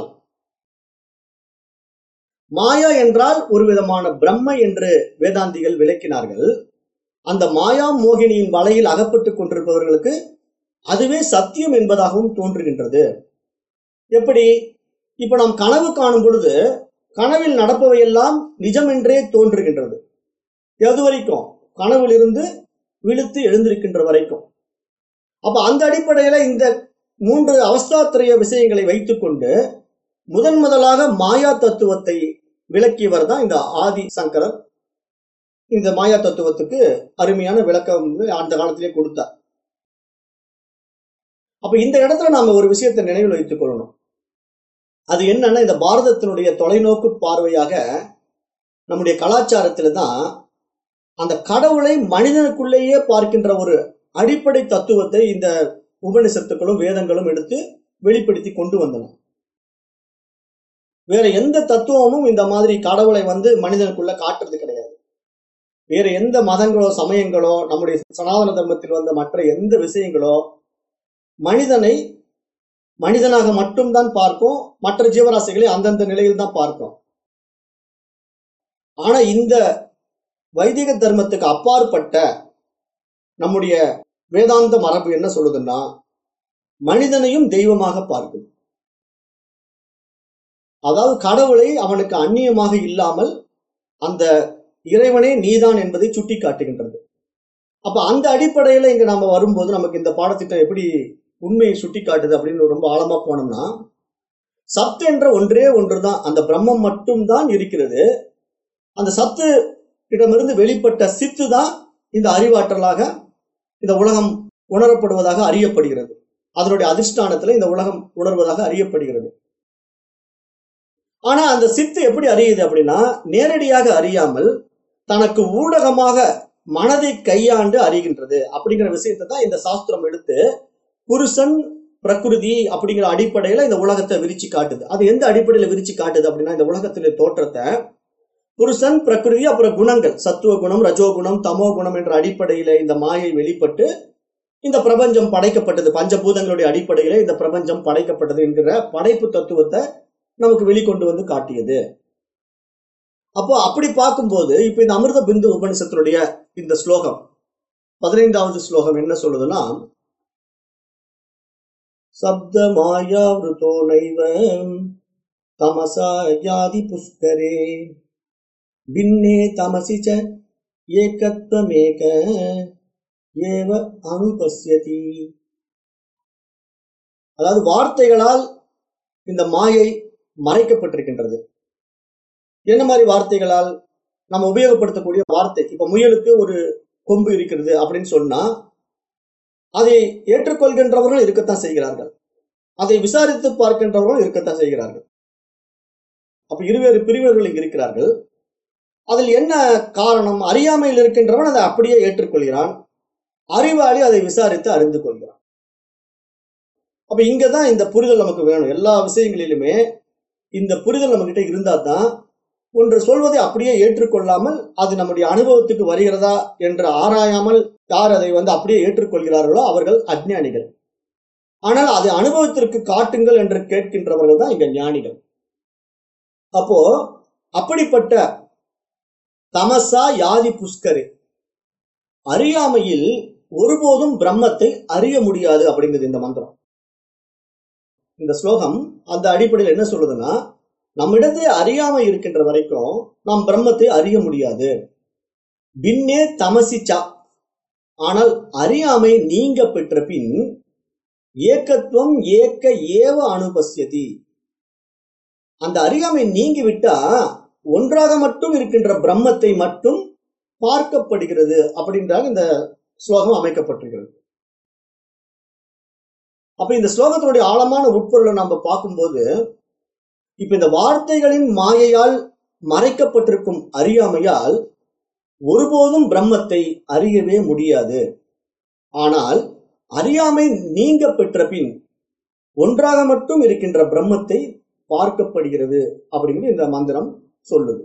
மாயா என்றால் ஒரு விதமான பிரம்ம என்று வேதாந்திகள் விளக்கினார்கள் அந்த மாயா மோகினியின் வலையில் அகப்பட்டுக் கொண்டிருப்பவர்களுக்கு அதுவே சத்தியம் என்பதாகவும் தோன்றுகின்றது எப்படி இப்ப நாம் கனவு காணும் பொழுது கனவில் நடப்பவையெல்லாம் நிஜம் என்றே தோன்றுகின்றது எது வரைக்கும் கனவிலிருந்து விழுத்து எழுந்திருக்கின்ற வரைக்கும் அப்ப அந்த அடிப்படையில இந்த மூன்று அவஸ்தாத்திரைய விஷயங்களை வைத்துக்கொண்டு முதன் முதலாக மாயா தத்துவத்தை விளக்கியவர் தான் இந்த ஆதி சங்கரர் இந்த மாயா தத்துவத்துக்கு அருமையான விளக்கம் வந்து அந்த காலத்திலே கொடுத்தார் அப்ப இந்த இடத்துல நாம ஒரு விஷயத்தை நினைவில் வைத்துக் கொள்ளணும் அது என்னன்னா இந்த பாரதத்தினுடைய தொலைநோக்கு பார்வையாக நம்முடைய கலாச்சாரத்துல தான் அந்த கடவுளை மனிதனுக்குள்ளேயே பார்க்கின்ற ஒரு அடிப்படை தத்துவத்தை இந்த உபனிஷத்துக்களும் வேதங்களும் எடுத்து வெளிப்படுத்தி கொண்டு வந்தன வேற எந்த தத்துவமும் இந்த மாதிரி கடவுளை வந்து மனிதனுக்குள்ள காட்டுறது கிடையாது வேற எந்த மதங்களோ சமயங்களோ நம்முடைய சனாதன தர்மத்தில் வந்த மற்ற எந்த விஷயங்களோ மனிதனை மனிதனாக மட்டும்தான் பார்க்கும் மற்ற ஜீவராசிகளை அந்தந்த நிலையில் தான் பார்க்கும் ஆனா இந்த வைதிக தர்மத்துக்கு அப்பாற்பட்ட நம்முடைய வேதாந்த மரபு என்ன சொல்லுதுன்னா மனிதனையும் தெய்வமாக பார்க்குது அதாவது கடவுளை அவனுக்கு அந்நியமாக இல்லாமல் அந்த இறைவனே நீதான் என்பதை சுட்டி காட்டுகின்றது அப்ப அந்த அடிப்படையில இங்க நாம வரும்போது நமக்கு இந்த பாடத்திட்டம் எப்படி உண்மையை சுட்டி காட்டுது அப்படின்னு ரொம்ப ஆழமா போனோம்னா சத்து என்ற ஒன்றே ஒன்றுதான் அந்த பிரம்மம் மட்டும்தான் இருக்கிறது அந்த சத்து இடமிருந்து வெளிப்பட்ட சித்து தான் இந்த அறிவாற்றலாக இந்த உலகம் உணரப்படுவதாக அறியப்படுகிறது அதனுடைய அதிஷ்டானத்துல இந்த உலகம் உணர்வதாக அறியப்படுகிறது ஆனா அந்த சித்து எப்படி அறியுது அப்படின்னா நேரடியாக அறியாமல் தனக்கு ஊடகமாக மனதை கையாண்டு அறிகின்றது அப்படிங்கிற விஷயத்தை தான் இந்த சாஸ்திரம் எடுத்து புருஷன் பிரகிருதி அப்படிங்கிற அடிப்படையில இந்த உலகத்தை விரிச்சு காட்டுது அது எந்த அடிப்படையில விரிச்சு காட்டுது அப்படின்னா இந்த உலகத்தினுடைய தோற்றத்தை புருஷன் பிரகிருதி அப்புறம் குணங்கள் சத்துவ குணம் ரஜோகுணம் தமோ குணம் என்ற அடிப்படையில இந்த மாயை வெளிப்பட்டு இந்த பிரபஞ்சம் படைக்கப்பட்டது பஞ்சபூதங்களுடைய அடிப்படையில இந்த பிரபஞ்சம் படைக்கப்பட்டது என்கிற படைப்பு தத்துவத்தை நமக்கு வெளிக்கொண்டு வந்து காட்டியது அப்போ அப்படி பார்க்கும்போது இப்ப இந்த அமிர்த பிந்து உபனிஷத்தினுடைய இந்த ஸ்லோகம் பதினைந்தாவது ஸ்லோகம் என்ன சொல்லுதுன்னா சப்த மாயாவிருத்தோ நைவ தமசா யாதி புஷ்கரே பின்னே தமசி ச ஏகத்வமேக ஏவ அனுபஸ்யதி அதாவது வார்த்தைகளால் இந்த மாயை மறைக்கப்பட்டிருக்கின்றது என்ன மாதிரி வார்த்தைகளால் நம்ம உபயோகப்படுத்தக்கூடிய வார்த்தை இப்ப முயலுக்கு ஒரு கொம்பு இருக்கிறது அப்படின்னு சொன்னா அதை ஏற்றுக்கொள்கின்றவர்கள் இருக்கத்தான் செய்கிறார்கள் அதை விசாரித்து பார்க்கின்றவர்கள் இருக்கத்தான் செய்கிறார்கள் அப்ப இருவேறு பிரிவர்கள் இங்கு இருக்கிறார்கள் அதில் என்ன காரணம் அறியாமையில் இருக்கின்றவன் அதை அப்படியே ஏற்றுக்கொள்கிறான் அறிவாளி அதை விசாரித்து அறிந்து கொள்கிறான் அப்ப இங்கதான் இந்த புரிதல் நமக்கு வேணும் எல்லா விஷயங்களிலுமே இந்த புரிதல் நம்ம கிட்ட இருந்தா தான் ஒன்று சொல்வதை அப்படியே ஏற்றுக்கொள்ளாமல் அது நம்முடைய அனுபவத்துக்கு வருகிறதா என்று ஆராயாமல் யார் அதை வந்து அப்படியே ஏற்றுக்கொள்கிறார்களோ அவர்கள் அஜ்ஞானிகள் ஆனால் அதை அனுபவத்திற்கு காட்டுங்கள் என்று கேட்கின்றவர்கள் தான் இங்க ஞானிகள் அப்போ அப்படிப்பட்ட தமசா யாதி புஷ்கரு அறியாமையில் ஒருபோதும் பிரம்மத்தை அறிய முடியாது அப்படிங்கிறது இந்த மந்திரம் இந்த ஸ்லோகம் அந்த அடிப்படையில் என்ன சொல்லுதுன்னா நம்மிடத்திலே அறியாமை இருக்கின்ற வரைக்கும் நாம் பிரம்மத்தை அறிய முடியாது பின்னே தமசிச்சா ஆனால் அறியாமை நீங்க பெற்ற பின் ஏக்கத்துவம் ஏக்க ஏவ அனுபஸ்யதி அந்த அறியாமை நீங்கி விட்டா ஒன்றாக மட்டும் இருக்கின்ற பிரம்மத்தை மட்டும் பார்க்கப்படுகிறது அப்படின்றாக இந்த ஸ்லோகம் அமைக்கப்பட்டிருக்கிறது அப்ப இந்த ஸ்லோகத்தினுடைய ஆழமான உட்பொருளை நம்ம பார்க்கும்போது இப்ப இந்த வார்த்தைகளின் மாயையால் மறைக்கப்பட்டிருக்கும் அறியாமையால் ஒருபோதும் பிரம்மத்தை அறியவே முடியாது ஆனால் அறியாமை நீங்க பெற்ற பின் ஒன்றாக மட்டும் இருக்கின்ற பிரம்மத்தை பார்க்கப்படுகிறது அப்படிங்கிறது இந்த மந்திரம் சொல்லுது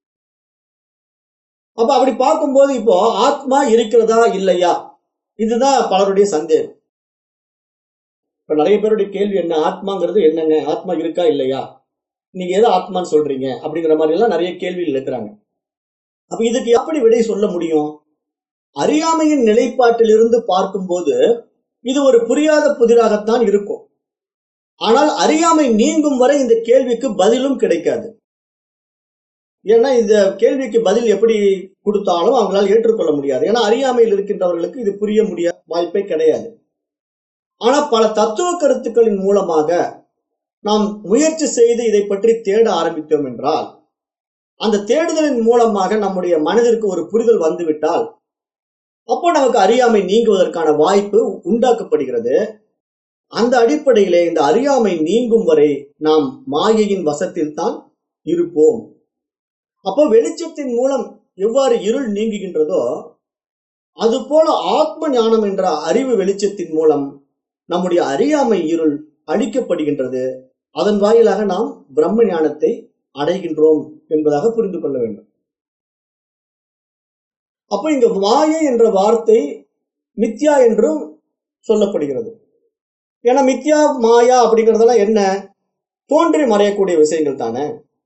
அப்ப அப்படி பார்க்கும்போது இப்போ ஆத்மா இருக்கிறதா இல்லையா இதுதான் பலருடைய சந்தேகம் இப்ப நிறைய பேருடைய கேள்வி என்ன ஆத்மாங்கிறது என்னங்க ஆத்மா இருக்கா இல்லையா நீங்க எதை ஆத்மான்னு சொல்றீங்க அப்படிங்கிற மாதிரி எல்லாம் நிறைய கேள்விகள் இருக்கிறாங்க அப்ப இதுக்கு எப்படி விடை சொல்ல முடியும் அறியாமையின் நிலைப்பாட்டிலிருந்து பார்க்கும்போது இது ஒரு புரியாத புதிராகத்தான் இருக்கும் ஆனால் அறியாமை நீங்கும் வரை இந்த கேள்விக்கு பதிலும் கிடைக்காது ஏன்னா இந்த கேள்விக்கு பதில் எப்படி கொடுத்தாலும் அவங்களால ஏற்றுக்கொள்ள முடியாது ஏன்னா அறியாமையில் இருக்கின்றவர்களுக்கு இது புரிய முடிய வாய்ப்பே கிடையாது ஆனா பல தத்துவ கருத்துக்களின் மூலமாக நாம் முயற்சி செய்து இதை பற்றி தேட ஆரம்பித்தோம் என்றால் அந்த தேடுதலின் மூலமாக நம்முடைய மனதிற்கு ஒரு புரிதல் வந்துவிட்டால் அப்போ நமக்கு அறியாமை நீங்குவதற்கான வாய்ப்பு உண்டாக்கப்படுகிறது அந்த அடிப்படையிலே இந்த அறியாமை நீங்கும் வரை நாம் மாயையின் வசத்தில் தான் இருப்போம் அப்போ வெளிச்சத்தின் மூலம் எவ்வாறு இருள் நீங்குகின்றதோ அதுபோல ஆத்ம ஞானம் என்ற அறிவு வெளிச்சத்தின் மூலம் நம்முடைய அறியாமை இருள் அழிக்கப்படுகின்றது அதன் வாயிலாக நாம் பிரம்ம ஞானத்தை அடைகின்றோம் என்பதாக புரிந்து கொள்ள வேண்டும் அப்ப இங்க மாயை என்ற வார்த்தை மித்யா என்றும் சொல்லப்படுகிறது ஏன்னா மித்யா மாயா அப்படிங்கறதெல்லாம் என்ன தோன்றி மறையக்கூடிய விஷயங்கள் தானே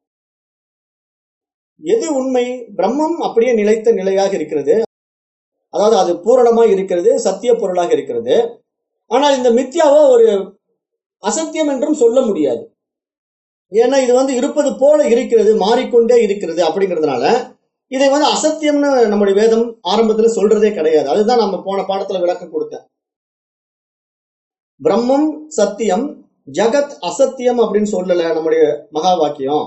எது உண்மை பிரம்மம் அப்படியே நிலைத்த நிலையாக இருக்கிறது அதாவது அது பூரணமா இருக்கிறது சத்திய பொருளாக இருக்கிறது ஆனால் இந்த மித்யாவை ஒரு அசத்தியம் என்றும் சொல்ல முடியாது ஏன்னா இது வந்து இருப்பது போல இருக்கிறது மாறிக்கொண்டே இருக்கிறது அப்படிங்கிறதுனால இதை வந்து அசத்தியம்னு நம்முடைய வேதம் ஆரம்பத்துல சொல்றதே கிடையாது அதுதான் நம்ம போன பாடத்துல விளக்கம் கொடுத்தேன் பிரம்மம் சத்தியம் ஜகத் அசத்தியம் அப்படின்னு சொல்லல நம்முடைய மகா வாக்கியம்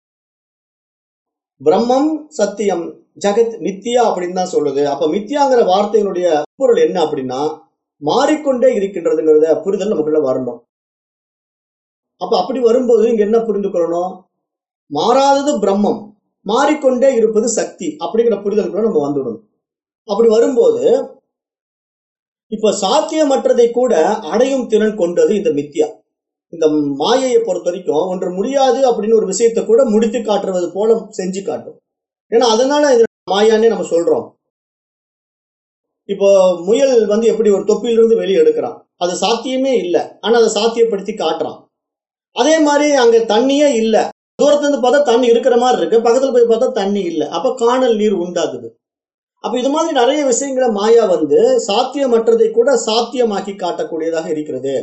பிரம்மம் சத்தியம் ஜகத் மித்தியா அப்படின்னு தான் சொல்லுது அப்ப மித்தியாங்கிற வார்த்தையினுடைய பொருள் என்ன அப்படின்னா மாறிக்கொண்டே இருக்கின்றதுங்கிறத புரிதல் நமக்குள்ள வரணும் அப்ப அப்படி வரும்போது இங்க என்ன புரிந்து கொள்ளணும் மாறாதது பிரம்மம் மாறிக்கொண்டே இருப்பது சக்தி அப்படிங்கிற புரிதலுக்குள்ள நம்ம வந்துடணும் அப்படி வரும்போது இப்ப சாத்தியமற்றதை கூட அடையும் திறன் கொண்டது இந்த மித்யா இந்த மாயையை பொறுத்த வரைக்கும் ஒன்று முடியாது அப்படின்னு ஒரு விஷயத்தை கூட முடித்து காட்டுறது போல செஞ்சு காட்டும் ஏன்னா அதனால இது மாயான்னே நம்ம சொல்றோம் இப்போ முயல் வந்து எப்படி ஒரு தொப்பிலிருந்து வெளியே எடுக்கிறான் அது சாத்தியமே இல்லை ஆனா அதை சாத்தியப்படுத்தி காட்டுறான் அதே மாதிரி அங்க தண்ணியே இல்லை தூரத்துல இருந்து பார்த்தா தண்ணி இருக்கிற மாதிரி இருக்கு பக்கத்துல போய் பார்த்தா தண்ணி இல்லை அப்ப காணல் நீர் உண்டாகுது அப்ப இது மாதிரி நிறைய விஷயங்களை மாயா வந்து சாத்தியமற்றதை கூட சாத்தியமாக்கி காட்டக்கூடியதாக இருக்கிறது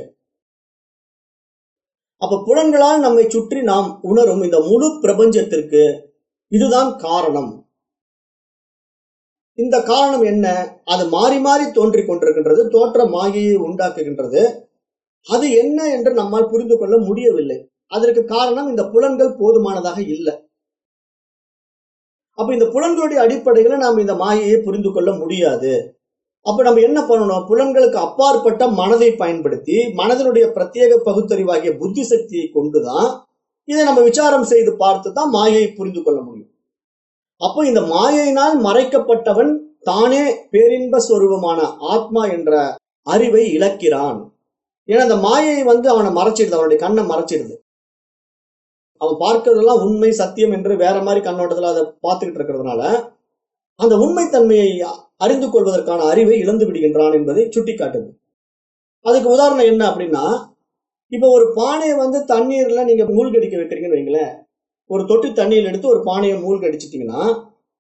அப்ப புலன்களால் நம்மை சுற்றி நாம் உணரும் இந்த முழு பிரபஞ்சத்திற்கு இதுதான் காரணம் இந்த காரணம் என்ன அது மாறி மாறி தோன்றிக் கொண்டிருக்கின்றது தோற்ற மாயையை உண்டாக்குகின்றது அது என்ன என்று நம்மால் புரிந்து கொள்ள முடியவில்லை அதற்கு காரணம் இந்த புலன்கள் போதுமானதாக இல்லை அப்ப இந்த புலன்களுடைய அடிப்படையில நாம் இந்த மாயையை புரிந்து கொள்ள முடியாது அப்ப நம்ம என்ன பண்ணணும் புலன்களுக்கு அப்பாற்பட்ட மனதை பயன்படுத்தி மனதினுடைய பிரத்யேக பகுத்தறிவாகிய புத்தி சக்தியை கொண்டுதான் இதை நம்ம விசாரம் செய்து பார்த்து தான் மாயையை புரிந்து கொள்ள முடியும் அப்போ இந்த மாயையினால் மறைக்கப்பட்டவன் தானே பேரின்ப சொரூபமான ஆத்மா என்ற அறிவை இழக்கிறான் ஏன்னா அந்த மாயை வந்து அவனை மறைச்சிடுது அவனுடைய கண்ணை மறைச்சிடுது அவன் பார்க்கறதெல்லாம் உண்மை சத்தியம் என்று வேற மாதிரி கண்ணோட்டத்துல அதை பார்த்துக்கிட்டு இருக்கிறதுனால அந்த உண்மைத்தன்மையை அறிந்து கொள்வதற்கான அறிவை இழந்து விடுகின்றான் என்பதை சுட்டி காட்டுது அதுக்கு உதாரணம் என்ன அப்படின்னா இப்ப ஒரு பானையை வந்து தண்ணீர்ல நீங்க மூழ்கடிக்க வைக்கிறீங்கன்னு வைங்களேன் ஒரு தொட்டி தண்ணியில் எடுத்து ஒரு பானையை மூழ்கடிச்சிட்டீங்கன்னா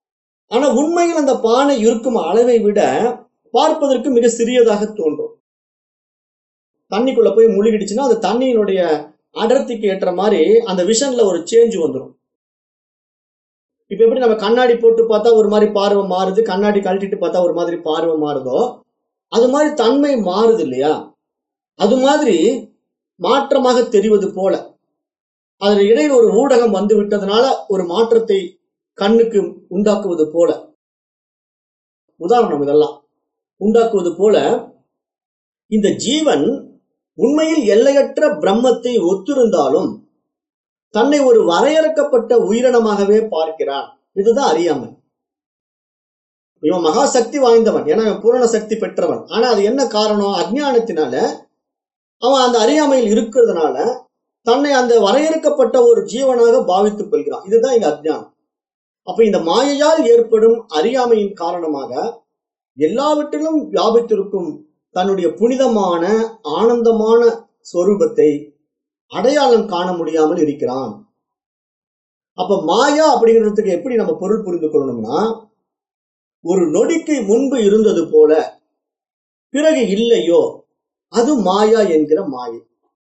ஆனா உண்மையில் அந்த பானை இருக்கும் அளவை விட பார்ப்பதற்கு மிக சிறியதாக தோன்றும் தண்ணிக்குள்ள போய் முழுகிடுச்சுன்னா அந்த தண்ணியினுடைய அடர்த்திக்கு ஏற்ற மாதிரி அந்த விஷன்ல ஒரு சேஞ்ச் வந்துடும் இப்ப எப்படி நம்ம கண்ணாடி போட்டு பார்த்தா ஒரு மாதிரி பார்வை மாறுது கண்ணாடி கழட்டிட்டு பார்த்தா ஒரு மாதிரி பார்வை மாறுதோ அது மாதிரி தன்மை மாறுது இல்லையா அது மாதிரி மாற்றமாக தெரிவது போல அதில் இடையில் ஒரு ஊடகம் வந்து விட்டதுனால ஒரு மாற்றத்தை கண்ணுக்கு உண்டாக்குவது போல உதாரணம் இதெல்லாம் உண்டாக்குவது போல இந்த ஜீவன் உண்மையில் எல்லையற்ற பிரம்மத்தை ஒத்திருந்தாலும் தன்னை ஒரு வரையறுக்கப்பட்ட உயிரினமாகவே பார்க்கிறான் இதுதான் அறியாமை இவன் மகா சக்தி வாய்ந்தவன் ஏன்னா இவன் பூரண சக்தி பெற்றவன் ஆனா அது என்ன காரணம் அஜ்ஞானத்தினால அவன் அந்த அறியாமையில் இருக்கிறதுனால தன்னை அந்த வரையறுக்கப்பட்ட ஒரு ஜீவனாக பாவித்துக் கொள்கிறான் இதுதான் இங்க அஜ்ஞானம் அப்ப இந்த மாயையால் ஏற்படும் அறியாமையின் காரணமாக எல்லாவற்றிலும் வியாபித்திருக்கும் தன்னுடைய புனிதமான ஆனந்தமான சொரூபத்தை அடையாளம் காண முடியாமல் இருக்கிறான் அப்ப மாயா அப்படிங்கிறதுக்கு எப்படி நம்ம பொருள் புரிந்து கொள்ளணும்னா ஒரு நொடிக்கு முன்பு இருந்தது போல பிறகு இல்லையோ அது மாயா என்கிற மாயை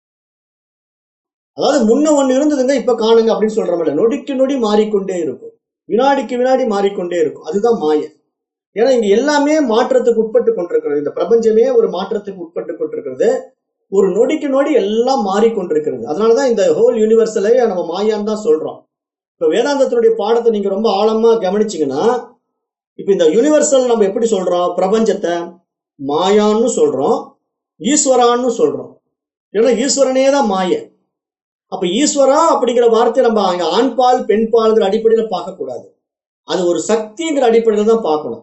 அதாவது முன்ன ஒண்ணு இருந்ததுங்க இப்ப காணுங்க அப்படின்னு சொல்றோம்ல நொடிக்கு நொடி மாறிக்கொண்டே இருக்கும் வினாடிக்கு வினாடி மாறிக்கொண்டே இருக்கும் அதுதான் மாயை ஏன்னா இங்க எல்லாமே மாற்றத்துக்கு உட்பட்டு கொண்டிருக்கிறது இந்த பிரபஞ்சமே ஒரு மாற்றத்துக்கு உட்பட்டு கொண்டிருக்கிறது ஒரு நொடிக்கு நொடி எல்லாம் மாறிக்கொண்டிருக்கிறது அதனாலதான் இந்த ஹோல் யூனிவர்சலை நம்ம மாயான்னு தான் சொல்றோம் இப்ப வேதாந்தத்தினுடைய பாடத்தை நீங்க ரொம்ப ஆழமா கவனிச்சீங்கன்னா இப்ப இந்த யூனிவர்சல் நம்ம எப்படி சொல்றோம் பிரபஞ்சத்தை மாயான்னு சொல்றோம் ஈஸ்வரான்னு சொல்றோம் ஏன்னா ஈஸ்வரனே தான் மாய அப்ப ஈஸ்வரா அப்படிங்கிற வார்த்தை நம்ம அங்க ஆண் பால் பெண் பால்ங்கிற அடிப்படையில பார்க்க கூடாது அது ஒரு சக்திங்கிற அடிப்படையில தான் பார்க்கணும்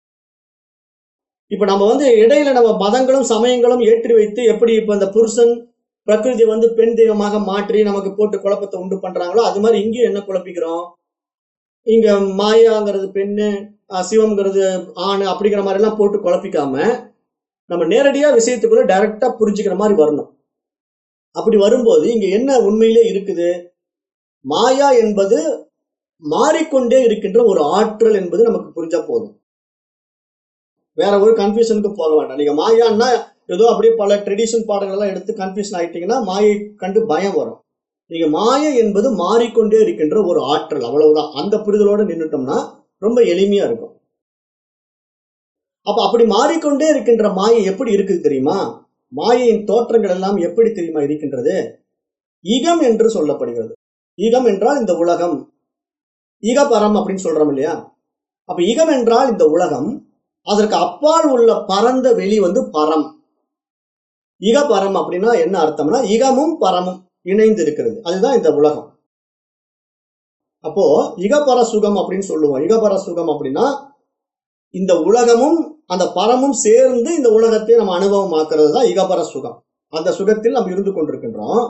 இப்ப நம்ம வந்து இடையில நம்ம மதங்களும் சமயங்களும் ஏற்றி வைத்து எப்படி இப்ப இந்த புருஷன் பிரகிருதி வந்து பெண் தெய்வமாக மாற்றி நமக்கு போட்டு குழப்பத்தை உண்டு பண்றாங்களோ அது மாதிரி இங்கேயும் என்ன குழப்பிக்கிறோம் இங்க மாயாங்கிறது பெண்ணு அஹ் சிவம்ங்கிறது ஆண் அப்படிங்கிற மாதிரி எல்லாம் போட்டு குழப்பிக்காம நம்ம நேரடியா விஷயத்துக்குள்ள டைரக்டா புரிஞ்சுக்கிற மாதிரி வரணும் அப்படி வரும்போது இங்க என்ன உண்மையிலே இருக்குது மாயா என்பது மாறிக்கொண்டே இருக்கின்ற ஒரு ஆற்றல் என்பது நமக்கு புரிஞ்சா போதும் வேற ஒரு கன்ஃபியூஷனுக்கு போக வேண்டாம் நீங்க மாயான்னா ஏதோ அப்படியே பல ட்ரெடிஷன் பாடங்கள் எல்லாம் எடுத்து கன்ஃபியூஷன் ஆயிட்டீங்கன்னா மாயை கண்டு பயம் வரும் நீங்க மாயை என்பது மாறிக்கொண்டே இருக்கின்ற ஒரு ஆற்றல் அவ்வளவுதான் அந்த புரிதலோட நின்னுட்டோம்னா ரொம்ப எளிமையா இருக்கும் அப்ப அப்படி மாறிக்கொண்டே இருக்கின்ற மாயை எப்படி இருக்குது தெரியுமா மாயையின் தோற்றங்கள் எல்லாம் எப்படி தெரியுமா இருக்கின்றது ஈகம் என்று சொல்லப்படுகிறது ஈகம் என்றால் இந்த உலகம் ஈகபரம் அப்படின்னு சொல்றோம் இல்லையா அப்ப ஈகம் என்றால் இந்த உலகம் அதற்கு அப்பால் உள்ள பரந்த வெளி வந்து பரம் இகபரம் அப்படின்னா என்ன அர்த்தம்னா இகமும் பரமும் இணைந்து இருக்கிறது அதுதான் இந்த உலகம் அப்போ இகபர சுகம் அப்படின்னு சொல்லுவோம் இகபர சுகம் அப்படின்னா இந்த உலகமும் அந்த பரமும் சேர்ந்து இந்த உலகத்தை நம்ம அனுபவமாக்குறது தான் இகபர சுகம் அந்த சுகத்தில் நம்ம இருந்து கொண்டிருக்கின்றோம்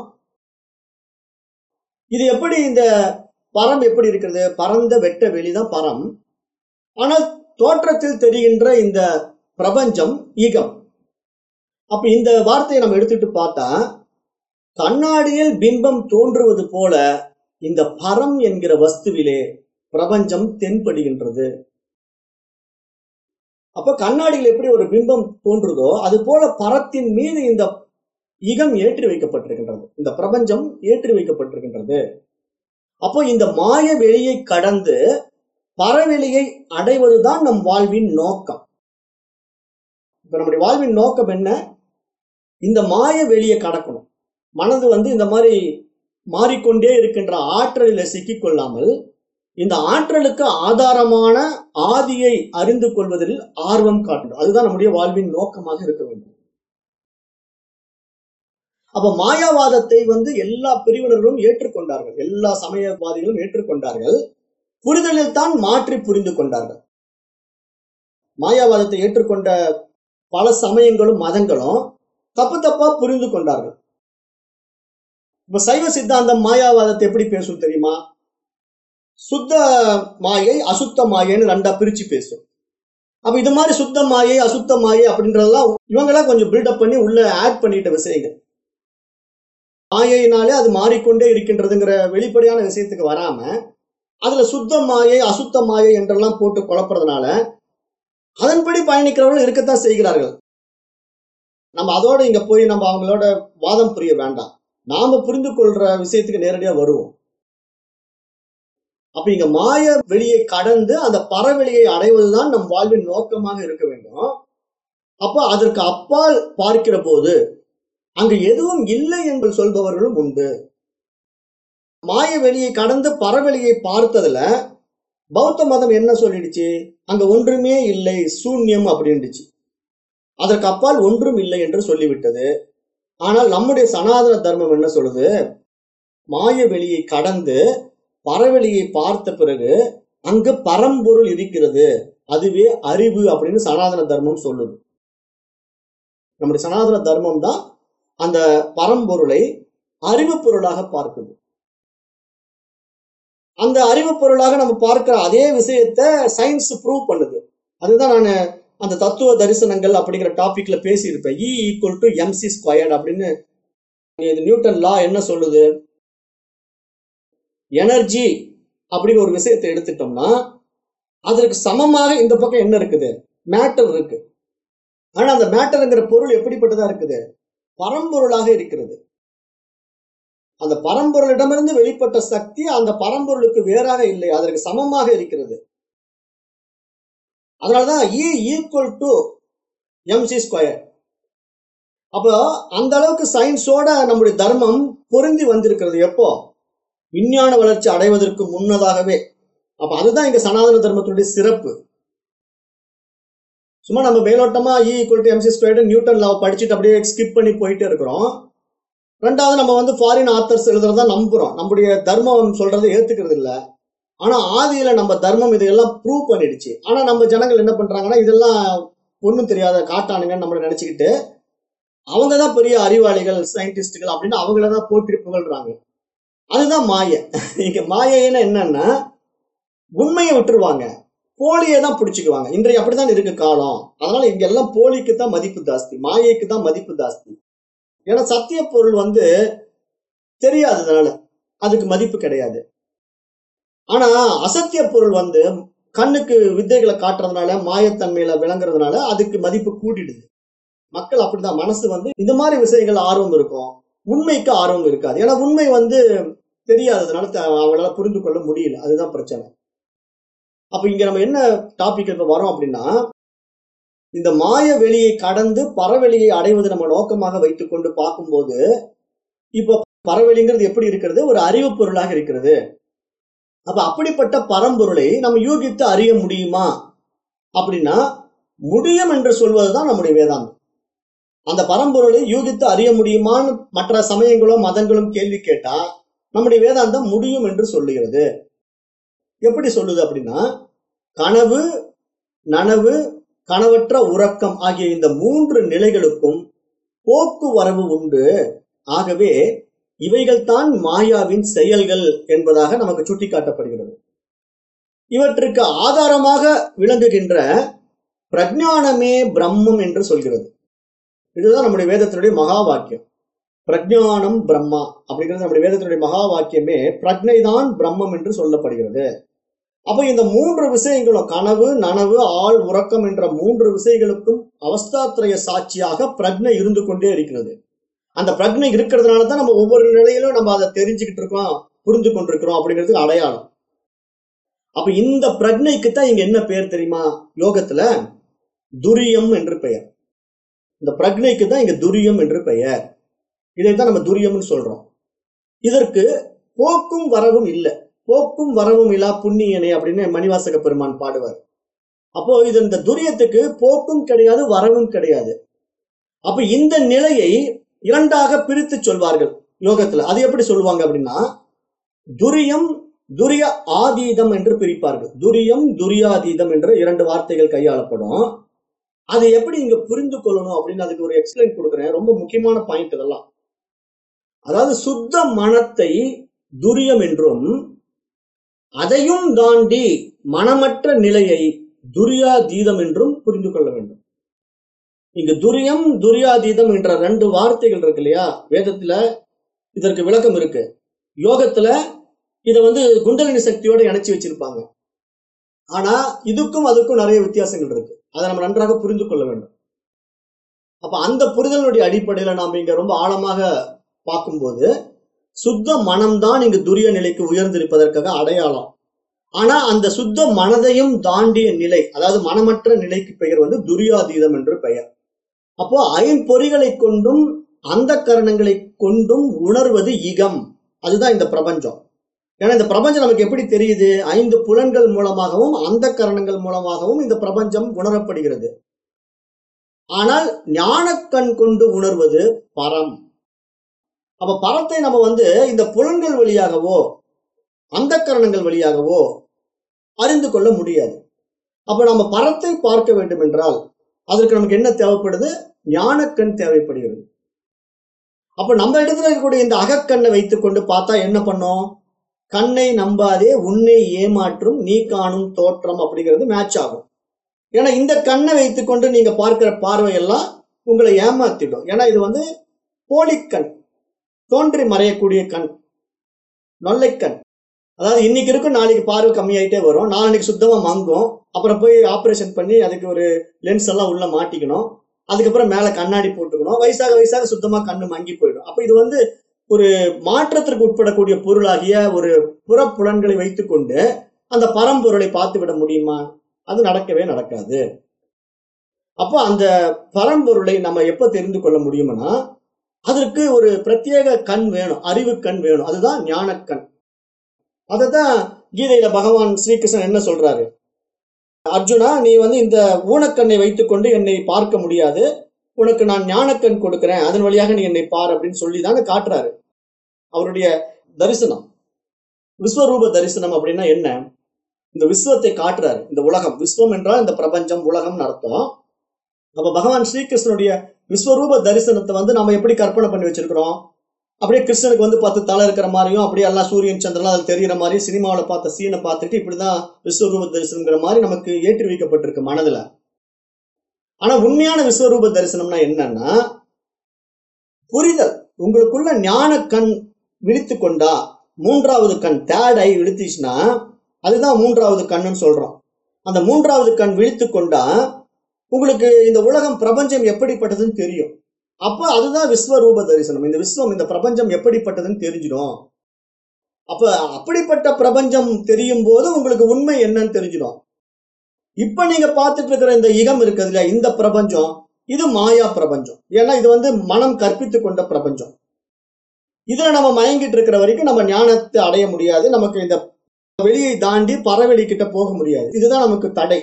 இது எப்படி இந்த பரம் எப்படி இருக்கிறது பரந்த வெட்ட வெளிதான் பரம் ஆனால் தோற்றத்தில் தெரிகின்ற இந்த பிரபஞ்சம் ஈகம் அப்ப இந்த வார்த்தையை நம்ம எடுத்துட்டு பார்த்தா கண்ணாடியில் பிம்பம் தோன்றுவது போல இந்த பரம் என்கிற வஸ்துவிலே பிரபஞ்சம் தென்படுகின்றது அப்ப கண்ணாடியில் எப்படி ஒரு பிம்பம் தோன்றுதோ அது போல பரத்தின் மீது இந்த இகம் ஏற்றி வைக்கப்பட்டிருக்கின்றது இந்த பிரபஞ்சம் ஏற்றி வைக்கப்பட்டிருக்கின்றது அப்போ இந்த மாய வெளியை கடந்து பரவெளியை அடைவதுதான் நம் வாழ்வின் நோக்கம் இப்ப நம்முடைய வாழ்வின் நோக்கம் என்ன இந்த மாய வெளியை கடக்கணும் மனது வந்து இந்த மாதிரி மாறிக்கொண்டே இருக்கின்ற ஆற்றலில் சிக்கிக்கொள்ளாமல் இந்த ஆற்றலுக்கு ஆதாரமான ஆதியை அறிந்து கொள்வதில் ஆர்வம் காட்டணும் அதுதான் நம்முடைய வாழ்வின் நோக்கமாக இருக்க வேண்டும் அப்ப மாயாவாதத்தை வந்து எல்லா பிரிவினர்களும் ஏற்றுக்கொண்டார்கள் எல்லா சமயவாதிகளும் ஏற்றுக்கொண்டார்கள் புரிதலில் தான் மாற்றி புரிந்து கொண்டார்கள் மாயாவாதத்தை ஏற்றுக்கொண்ட பல சமயங்களும் மதங்களும் தப்பு தப்பா புரிந்து கொண்டார்கள் இப்ப சைவ சித்தாந்தம் மாயாவாதத்தை எப்படி பேசும் தெரியுமா சுத்த மாயை அசுத்த மாயைன்னு ரெண்டா பிரிச்சு பேசும் அப்ப இது மாதிரி சுத்த மாயை அசுத்த மாயை அப்படின்றதெல்லாம் இவங்கெல்லாம் கொஞ்சம் பில்டப் பண்ணி உள்ள ஆட் பண்ணிட்ட விஷயங்கள் மாயையினாலே அது மாறிக்கொண்டே இருக்கின்றதுங்கிற வெளிப்படையான விஷயத்துக்கு வராம அதுல சுத்த மாயை அசுத்த மாயை என்றெல்லாம் போட்டு குழப்புறதுனால அதன்படி பயணிக்கிறவர்கள் இருக்கத்தான் செய்கிறார்கள் நம்ம அதோட இங்க போய் நம்ம அவங்களோட வாதம் புரிய வேண்டாம் நாம புரிந்து கொள்ற விஷயத்துக்கு நேரடியா வருவோம் அப்ப இங்க மாய வெளியை கடந்து அந்த பறவெளியை அடைவதுதான் நம் வாழ்வின் நோக்கமாக இருக்க வேண்டும் அப்ப அதற்கு அப்பால் பார்க்கிற போது அங்கு எதுவும் இல்லை என்று சொல்பவர்களும் உண்டு மாய வெளியை கடந்து பறவெளியை பார்த்ததுல பௌத்த மதம் என்ன சொல்லிடுச்சு அங்க ஒன்றுமே இல்லை சூன்யம் அப்படின்னுச்சு அதற்கு அப்பால் ஒன்றும் இல்லை என்று சொல்லிவிட்டது ஆனால் நம்முடைய சனாதன தர்மம் என்ன சொல்லுது மாய வெளியை கடந்து பறவெளியை பார்த்த பிறகு அங்கு பரம்பொருள் இருக்கிறது அதுவே அறிவு அப்படின்னு சனாதன தர்மம் சொல்லுது நம்முடைய சனாதன தர்மம் தான் அந்த பரம்பொருளை அறிவு பொருளாக பார்க்குது அந்த அறிவு பொருளாக நம்ம பார்க்கிற அதே விஷயத்த சயின்ஸ் ப்ரூவ் பண்ணுது அதுதான் நான் அந்த தத்துவ தரிசனங்கள் அப்படிங்கிற டாபிக்ல பேசியிருப்பேன் E equal to MC squared அப்படின்னு இது நியூட்டன் லா என்ன சொல்லுது எனர்ஜி அப்படின்னு ஒரு விஷயத்தை எடுத்துட்டோம்னா அதற்கு சமமாக இந்த பக்கம் என்ன இருக்குது மேட்டர் இருக்கு ஆனா அந்த மேட்டர்ங்கிற பொருள் எப்படிப்பட்டதா இருக்குது பரம்பொருளாக இருக்கிறது அந்த பரம்பொருளிடமிருந்து வெளிப்பட்ட சக்தி அந்த பரம்பொருளுக்கு வேறாக இல்லை அதற்கு சமமாக இருக்கிறது அதனாலதான் E equal to MC square அப்போ அந்த அளவுக்கு சயின்ஸோட நம்முடைய தர்மம் பொருந்தி வந்திருக்கிறது எப்போ விஞ்ஞான வளர்ச்சி அடைவதற்கு முன்னதாகவே அப்ப அதுதான் இங்க சனாதன தர்மத்தினுடைய சிறப்பு சும்மா நம்ம மேலோட்டமா E equal to MC square Newton லாவை படிச்சுட்டு அப்படியே ஸ்கிப் பண்ணி போயிட்டே இருக்கிறோம் ரெண்டாவது நம்ம வந்து ஃபாரின் ஆத்தர்ஸ் எழுதுறதா நம்புறோம் நம்முடைய தர்மம் சொல்றதை ஏத்துக்கிறது இல்ல ஆனா ஆதியில நம்ம தர்மம் இதையெல்லாம் ப்ரூவ் பண்ணிடுச்சு ஆனா நம்ம ஜனங்கள் என்ன பண்றாங்கன்னா இதெல்லாம் ஒண்ணும் தெரியாத காட்டானுங்கன்னு நம்மள நினைச்சுக்கிட்டு அவங்க தான் பெரிய அறிவாளிகள் சயின்டிஸ்டுகள் அப்படின்னு அவங்கள தான் போற்றி புகழ்றாங்க அதுதான் மாயை இங்க மாயைன்னு என்னன்னா உண்மையை விட்டுருவாங்க போலியை தான் பிடிச்சுக்குவாங்க இன்றைய அப்படித்தான் இருக்கு காலம் அதனால இங்க எல்லாம் போலிக்கு தான் மதிப்பு ஜாஸ்தி மாயைக்கு தான் மதிப்பு ஜாஸ்தி ஏன்னா சத்திய பொருள் வந்து தெரியாததுனால அதுக்கு மதிப்பு கிடையாது ஆனா அசத்திய பொருள் வந்து கண்ணுக்கு வித்தைகளை காட்டுறதுனால மாயத்தன்மையில விளங்குறதுனால அதுக்கு மதிப்பு கூட்டிடுது மக்கள் அப்படிதான் மனசு வந்து இந்த மாதிரி விஷயங்கள் ஆர்வம் இருக்கும் உண்மைக்கு ஆர்வம் இருக்காது ஏன்னா உண்மை வந்து தெரியாததுனால த- அவங்களால புரிந்து கொள்ள முடியல அதுதான் பிரச்சனை அப்ப இங்க நம்ம என்ன டாபிக் இப்ப வரோம் அப்படின்னா இந்த மாய வெளியை கடந்து பறவெளியை அடைவது நம்ம நோக்கமாக வைத்துக்கொண்டு பார்க்கும்போது இப்போ பறவெளிங்கிறது எப்படி இருக்கிறது ஒரு அறிவு பொருளாக இருக்கிறது அப்ப அப்படிப்பட்ட பரம்பொருளை நம்ம யூகித்து அறிய முடியுமா அப்படின்னா முடியும் என்று சொல்வதுதான் நம்முடைய வேதாந்தம் அந்த பரம்பொருளை யூகித்து அறிய முடியுமான்னு மற்ற சமயங்களும் மதங்களும் கேள்வி கேட்டா நம்முடைய வேதாந்தம் முடியும் என்று சொல்லுகிறது எப்படி சொல்லுது அப்படின்னா கனவு நனவு கனவற்ற உறக்கம் ஆகிய இந்த மூன்று நிலைகளுக்கும் போக்குவரவு உண்டு ஆகவே இவைகள்தான் மாயாவின் செயல்கள் என்பதாக நமக்கு சுட்டிக்காட்டப்படுகிறது இவற்றுக்கு ஆதாரமாக விளங்குகின்ற பிரஜானமே பிரம்மம் என்று சொல்கிறது இதுதான் நம்முடைய வேதத்தினுடைய மகா வாக்கியம் பிரஜானம் பிரம்மா அப்படிங்கிறது நம்முடைய வேதத்தினுடைய மகா வாக்கியமே பிரஜை தான் பிரம்மம் என்று சொல்லப்படுகிறது அப்ப இந்த மூன்று விஷயங்களும் கனவு நனவு ஆள் உறக்கம் என்ற மூன்று விஷயங்களுக்கும் அவஸ்தாத்திரய சாட்சியாக பிரஜை இருந்து கொண்டே இருக்கிறது அந்த பிரஜை இருக்கிறதுனால தான் நம்ம ஒவ்வொரு நிலையிலும் நம்ம அதை தெரிஞ்சுக்கிட்டு இருக்கோம் புரிந்து கொண்டிருக்கிறோம் அப்படிங்கிறதுக்கு அடையாளம் அப்ப இந்த பிரஜைக்கு தான் இங்க என்ன பெயர் தெரியுமா யோகத்துல துரியம் என்று பெயர் இந்த பிரஜைக்கு தான் இங்க துரியம் என்று பெயர் இதைத்தான் நம்ம துரியம்னு சொல்றோம் இதற்கு போக்கும் வரவும் இல்லை போக்கும் வரவும் இல்லா புண்ணியனே அப்படின்னு மணிவாசக பெருமான் பாடுவார் அப்போ இது இந்த துரியத்துக்கு போக்கும் கிடையாது வரவும் கிடையாது அப்ப இந்த நிலையை இரண்டாக பிரித்து சொல்வார்கள் யோகத்துல அது எப்படி சொல்லுவாங்க அப்படின்னா துரியம் துரிய ஆதீதம் என்று பிரிப்பார்கள் துரியம் துரியாதீதம் என்று இரண்டு வார்த்தைகள் கையாளப்படும் அதை எப்படி இங்க புரிந்து கொள்ளணும் அப்படின்னு அதுக்கு ஒரு எக்ஸ்பிளைன் கொடுக்குறேன் ரொம்ப முக்கியமான பாயிண்ட் இதெல்லாம் அதாவது சுத்த மனத்தை துரியம் என்றும் அதையும் தாண்டி மனமற்ற நிலையை துரியாதீதம் என்றும் புரிந்து கொள்ள வேண்டும் இங்க துரியம் துரியாதீதம் என்ற ரெண்டு வார்த்தைகள் இருக்கு இல்லையா வேதத்துல இதற்கு விளக்கம் இருக்கு யோகத்துல இதை வந்து குண்டலினி சக்தியோட இணைச்சு வச்சிருப்பாங்க ஆனா இதுக்கும் அதுக்கும் நிறைய வித்தியாசங்கள் இருக்கு அதை நம்ம நன்றாக புரிந்து கொள்ள வேண்டும் அப்ப அந்த புரிதலுடைய அடிப்படையில நாம இங்க ரொம்ப ஆழமாக பார்க்கும்போது சுத்த மனம்தான் இங்கு துரிய நிலைக்கு உயர்ந்திருப்பதற்காக அடையாளம் ஆனா அந்த சுத்த மனதையும் தாண்டிய நிலை அதாவது மனமற்ற நிலைக்கு பெயர் வந்து துரியாதீதம் என்று பெயர் அப்போ ஐம்பொறிகளை கொண்டும் அந்த கரணங்களை கொண்டும் உணர்வது இகம் அதுதான் இந்த பிரபஞ்சம் ஏன்னா இந்த பிரபஞ்சம் நமக்கு எப்படி தெரியுது ஐந்து புலன்கள் மூலமாகவும் அந்த கரணங்கள் மூலமாகவும் இந்த பிரபஞ்சம் உணரப்படுகிறது ஆனால் ஞானக்கண் கொண்டு உணர்வது பரம் அப்ப பரத்தை நம்ம வந்து இந்த புலன்கள் வழியாகவோ அந்த கரணங்கள் வழியாகவோ அறிந்து கொள்ள முடியாது அப்ப நம்ம பரத்தை பார்க்க வேண்டும் என்றால் அதற்கு நமக்கு என்ன தேவைப்படுது ஞானக்கண் தேவைப்படுகிறது அப்ப நம்ம இடத்துல இருக்கக்கூடிய இந்த அகக்கண்ணை வைத்துக்கொண்டு பார்த்தா என்ன பண்ணோம் கண்ணை நம்பாதே உன்னை ஏமாற்றும் நீ காணும் தோற்றம் அப்படிங்கிறது மேட்ச் ஆகும் ஏன்னா இந்த கண்ணை வைத்துக்கொண்டு நீங்க பார்க்கிற பார்வையெல்லாம் உங்களை ஏமாத்திடும் ஏன்னா இது வந்து போலிக்கண் தோன்றி மறையக்கூடிய கண் நொல்லைக்கண் அதாவது இன்னைக்கு இருக்கும் நாளைக்கு பார்வை கம்மியாயிட்டே வரும் நாளைக்கு சுத்தமா மங்கும் அப்புறம் போய் ஆபரேஷன் பண்ணி அதுக்கு ஒரு லென்ஸ் எல்லாம் உள்ள மாட்டிக்கணும் அதுக்கப்புறம் மேல கண்ணாடி போட்டுக்கணும் வயசாக வயசாக சுத்தமா கண்ணு மங்கி போயிடும் அப்ப இது வந்து ஒரு மாற்றத்திற்கு உட்படக்கூடிய பொருளாகிய ஒரு புறப்புலன்களை வைத்துக்கொண்டு அந்த பரம்பொருளை பார்த்து விட முடியுமா அது நடக்கவே நடக்காது அப்போ அந்த பரம்பொருளை நம்ம எப்ப தெரிந்து கொள்ள முடியும்னா அதற்கு ஒரு பிரத்யேக கண் வேணும் அறிவு கண் வேணும் அதுதான் ஞானக்கண் அததான் கீதையில பகவான் ஸ்ரீகிருஷ்ணன் என்ன சொல்றாரு அர்ஜுனா நீ வந்து இந்த ஊனக்கண்ணை வைத்துக்கொண்டு என்னை பார்க்க முடியாது உனக்கு நான் ஞானக்கண் கொடுக்கிறேன் அதன் வழியாக நீ என்னை பார் அப்படின்னு சொல்லி தானே காட்டுறாரு அவருடைய தரிசனம் விஸ்வரூப தரிசனம் அப்படின்னா என்ன இந்த விஸ்வத்தை காட்டுறாரு இந்த உலகம் விஸ்வம் என்றால் இந்த பிரபஞ்சம் உலகம் அர்த்தம் அப்ப பகவான் ஸ்ரீகிருஷ்ணனுடைய விஸ்வரூப தரிசனத்தை வந்து நம்ம எப்படி கற்பனை பண்ணி வச்சிருக்கிறோம் அப்படியே கிருஷ்ணனுக்கு வந்து பத்து தலை இருக்கிற மாதிரியும் அப்படியே எல்லாம் சூரியன் சந்திரன் அதில் தெரிகிற மாதிரியும் சினிமாவில் பார்த்த சீனை பார்த்துட்டு இப்படிதான் விஸ்வரூப தரிசனங்கிற மாதிரி நமக்கு ஏற்றி வைக்கப்பட்டிருக்கு மனதுல ஆனா உண்மையான விஸ்வரூப தரிசனம்னா என்னன்னா புரிதல் உங்களுக்குள்ள ஞான கண் விழித்து கொண்டா மூன்றாவது கண் தேர்ட் ஐ விழித்துச்சுன்னா அதுதான் மூன்றாவது கண்ணுன்னு சொல்றோம் அந்த மூன்றாவது கண் விழித்து கொண்டா உங்களுக்கு இந்த உலகம் பிரபஞ்சம் எப்படிப்பட்டதுன்னு தெரியும் அப்ப அதுதான் விஸ்வரூப தரிசனம் இந்த விஸ்வம் இந்த பிரபஞ்சம் எப்படிப்பட்டதுன்னு தெரிஞ்சிடும் அப்ப அப்படிப்பட்ட பிரபஞ்சம் தெரியும் போது உங்களுக்கு உண்மை என்னன்னு தெரிஞ்சிடும் இப்ப நீங்க பார்த்துட்டு இருக்கிற இந்த இகம் இருக்குது இல்லையா இந்த பிரபஞ்சம் இது மாயா பிரபஞ்சம் ஏன்னா இது வந்து மனம் கற்பித்து கொண்ட பிரபஞ்சம் இதுல நம்ம மயங்கிட்டு இருக்கிற வரைக்கும் நம்ம ஞானத்தை அடைய முடியாது நமக்கு இந்த வெளியை தாண்டி பறவெளி கிட்ட போக முடியாது இதுதான் நமக்கு தடை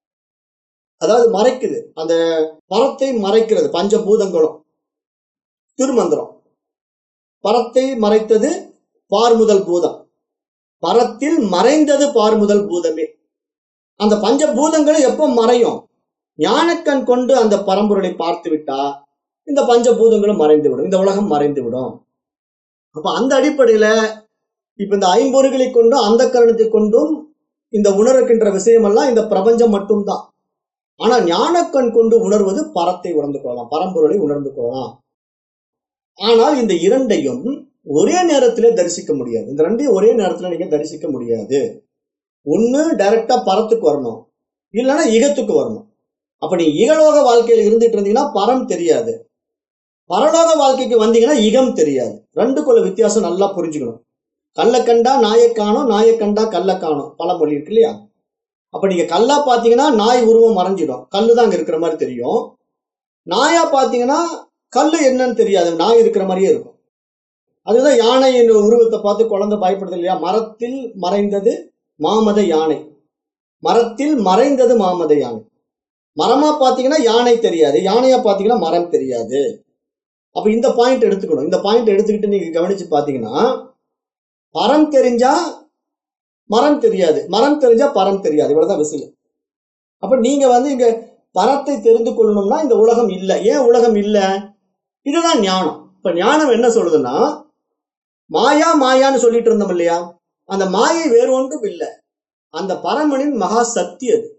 அதாவது மறைக்குது அந்த பரத்தை மறைக்கிறது பஞ்சபூதங்களும் திருமந்திரம் பரத்தை மறைத்தது பார்முதல் பூதம் பரத்தில் மறைந்தது பார்முதல் பூதமே அந்த பஞ்சபூதங்களும் எப்ப மறையும் ஞானக்கண் கொண்டு அந்த பரம்பொருளை பார்த்து விட்டா இந்த பஞ்சபூதங்களும் மறைந்து விடும் இந்த உலகம் மறைந்து விடும் அப்ப அந்த அடிப்படையில இப்ப இந்த ஐம்பொருகளை கொண்டும் அந்த கரணத்தை கொண்டும் இந்த உணர்கின்ற விஷயமெல்லாம் இந்த பிரபஞ்சம் மட்டும்தான் ஆனா ஞானக்கண் கொண்டு உணர்வது பரத்தை உணர்ந்து கொள்ளலாம் பரம்பொருளை உணர்ந்து கொள்ளலாம் ஆனால் இந்த இரண்டையும் ஒரே நேரத்திலே தரிசிக்க முடியாது இந்த ரெண்டையும் ஒரே நேரத்துல நீங்க தரிசிக்க முடியாது ஒண்ணு டைரக்டா பரத்துக்கு வரணும் இல்லைன்னா இகத்துக்கு வரணும் அப்ப நீ இகலோக வாழ்க்கையில இருந்துட்டு இருந்தீங்கன்னா பரம் தெரியாது பரலோக வாழ்க்கைக்கு வந்தீங்கன்னா இகம் தெரியாது ரெண்டுக்குள்ள வித்தியாசம் நல்லா புரிஞ்சுக்கணும் கல்ல கண்டா நாயை காணும் நாயை கண்டா கல்ல காணும் பழமொழி இருக்கு இல்லையா அப்ப நீங்க கல்லா பாத்தீங்கன்னா நாய் உருவம் மறைஞ்சிடும் கல்லு தான் அங்க இருக்கிற மாதிரி தெரியும் நாயா பாத்தீங்கன்னா கல்லு என்னன்னு தெரியாது நாய் இருக்கிற மாதிரியே இருக்கும் அதுதான் யானையின் உருவத்தை பார்த்து குழந்தை பயப்படுது இல்லையா மரத்தில் மறைந்தது மாமத யானை மரத்தில் மறைந்தது மாமத யானை மரமா பாத்தீங்கன்னா யானை தெரியாது யானையா பாத்தீங்கன்னா மரம் தெரியாது அப்ப இந்த பாயிண்ட் எடுத்துக்கணும் இந்த பாயிண்ட் எடுத்துக்கிட்டு நீங்க கவனிச்சு பாத்தீங்கன்னா பரம் தெரிஞ்சா மரம் தெரியாது மரம் தெரிஞ்சா பரம் தெரியாது இவ்வளவுதான் விஷயம் அப்ப நீங்க வந்து இங்க பரத்தை தெரிந்து கொள்ளணும்னா இந்த உலகம் இல்லை ஏன் உலகம் இல்லை இதுதான் ஞானம் இப்ப ஞானம் என்ன சொல்லுதுன்னா மாயா மாயான்னு சொல்லிட்டு இருந்தோம் இல்லையா அந்த மாயை வேறு ஒன்றும் இல்லை அந்த பரமனின் மகா சக்தி அது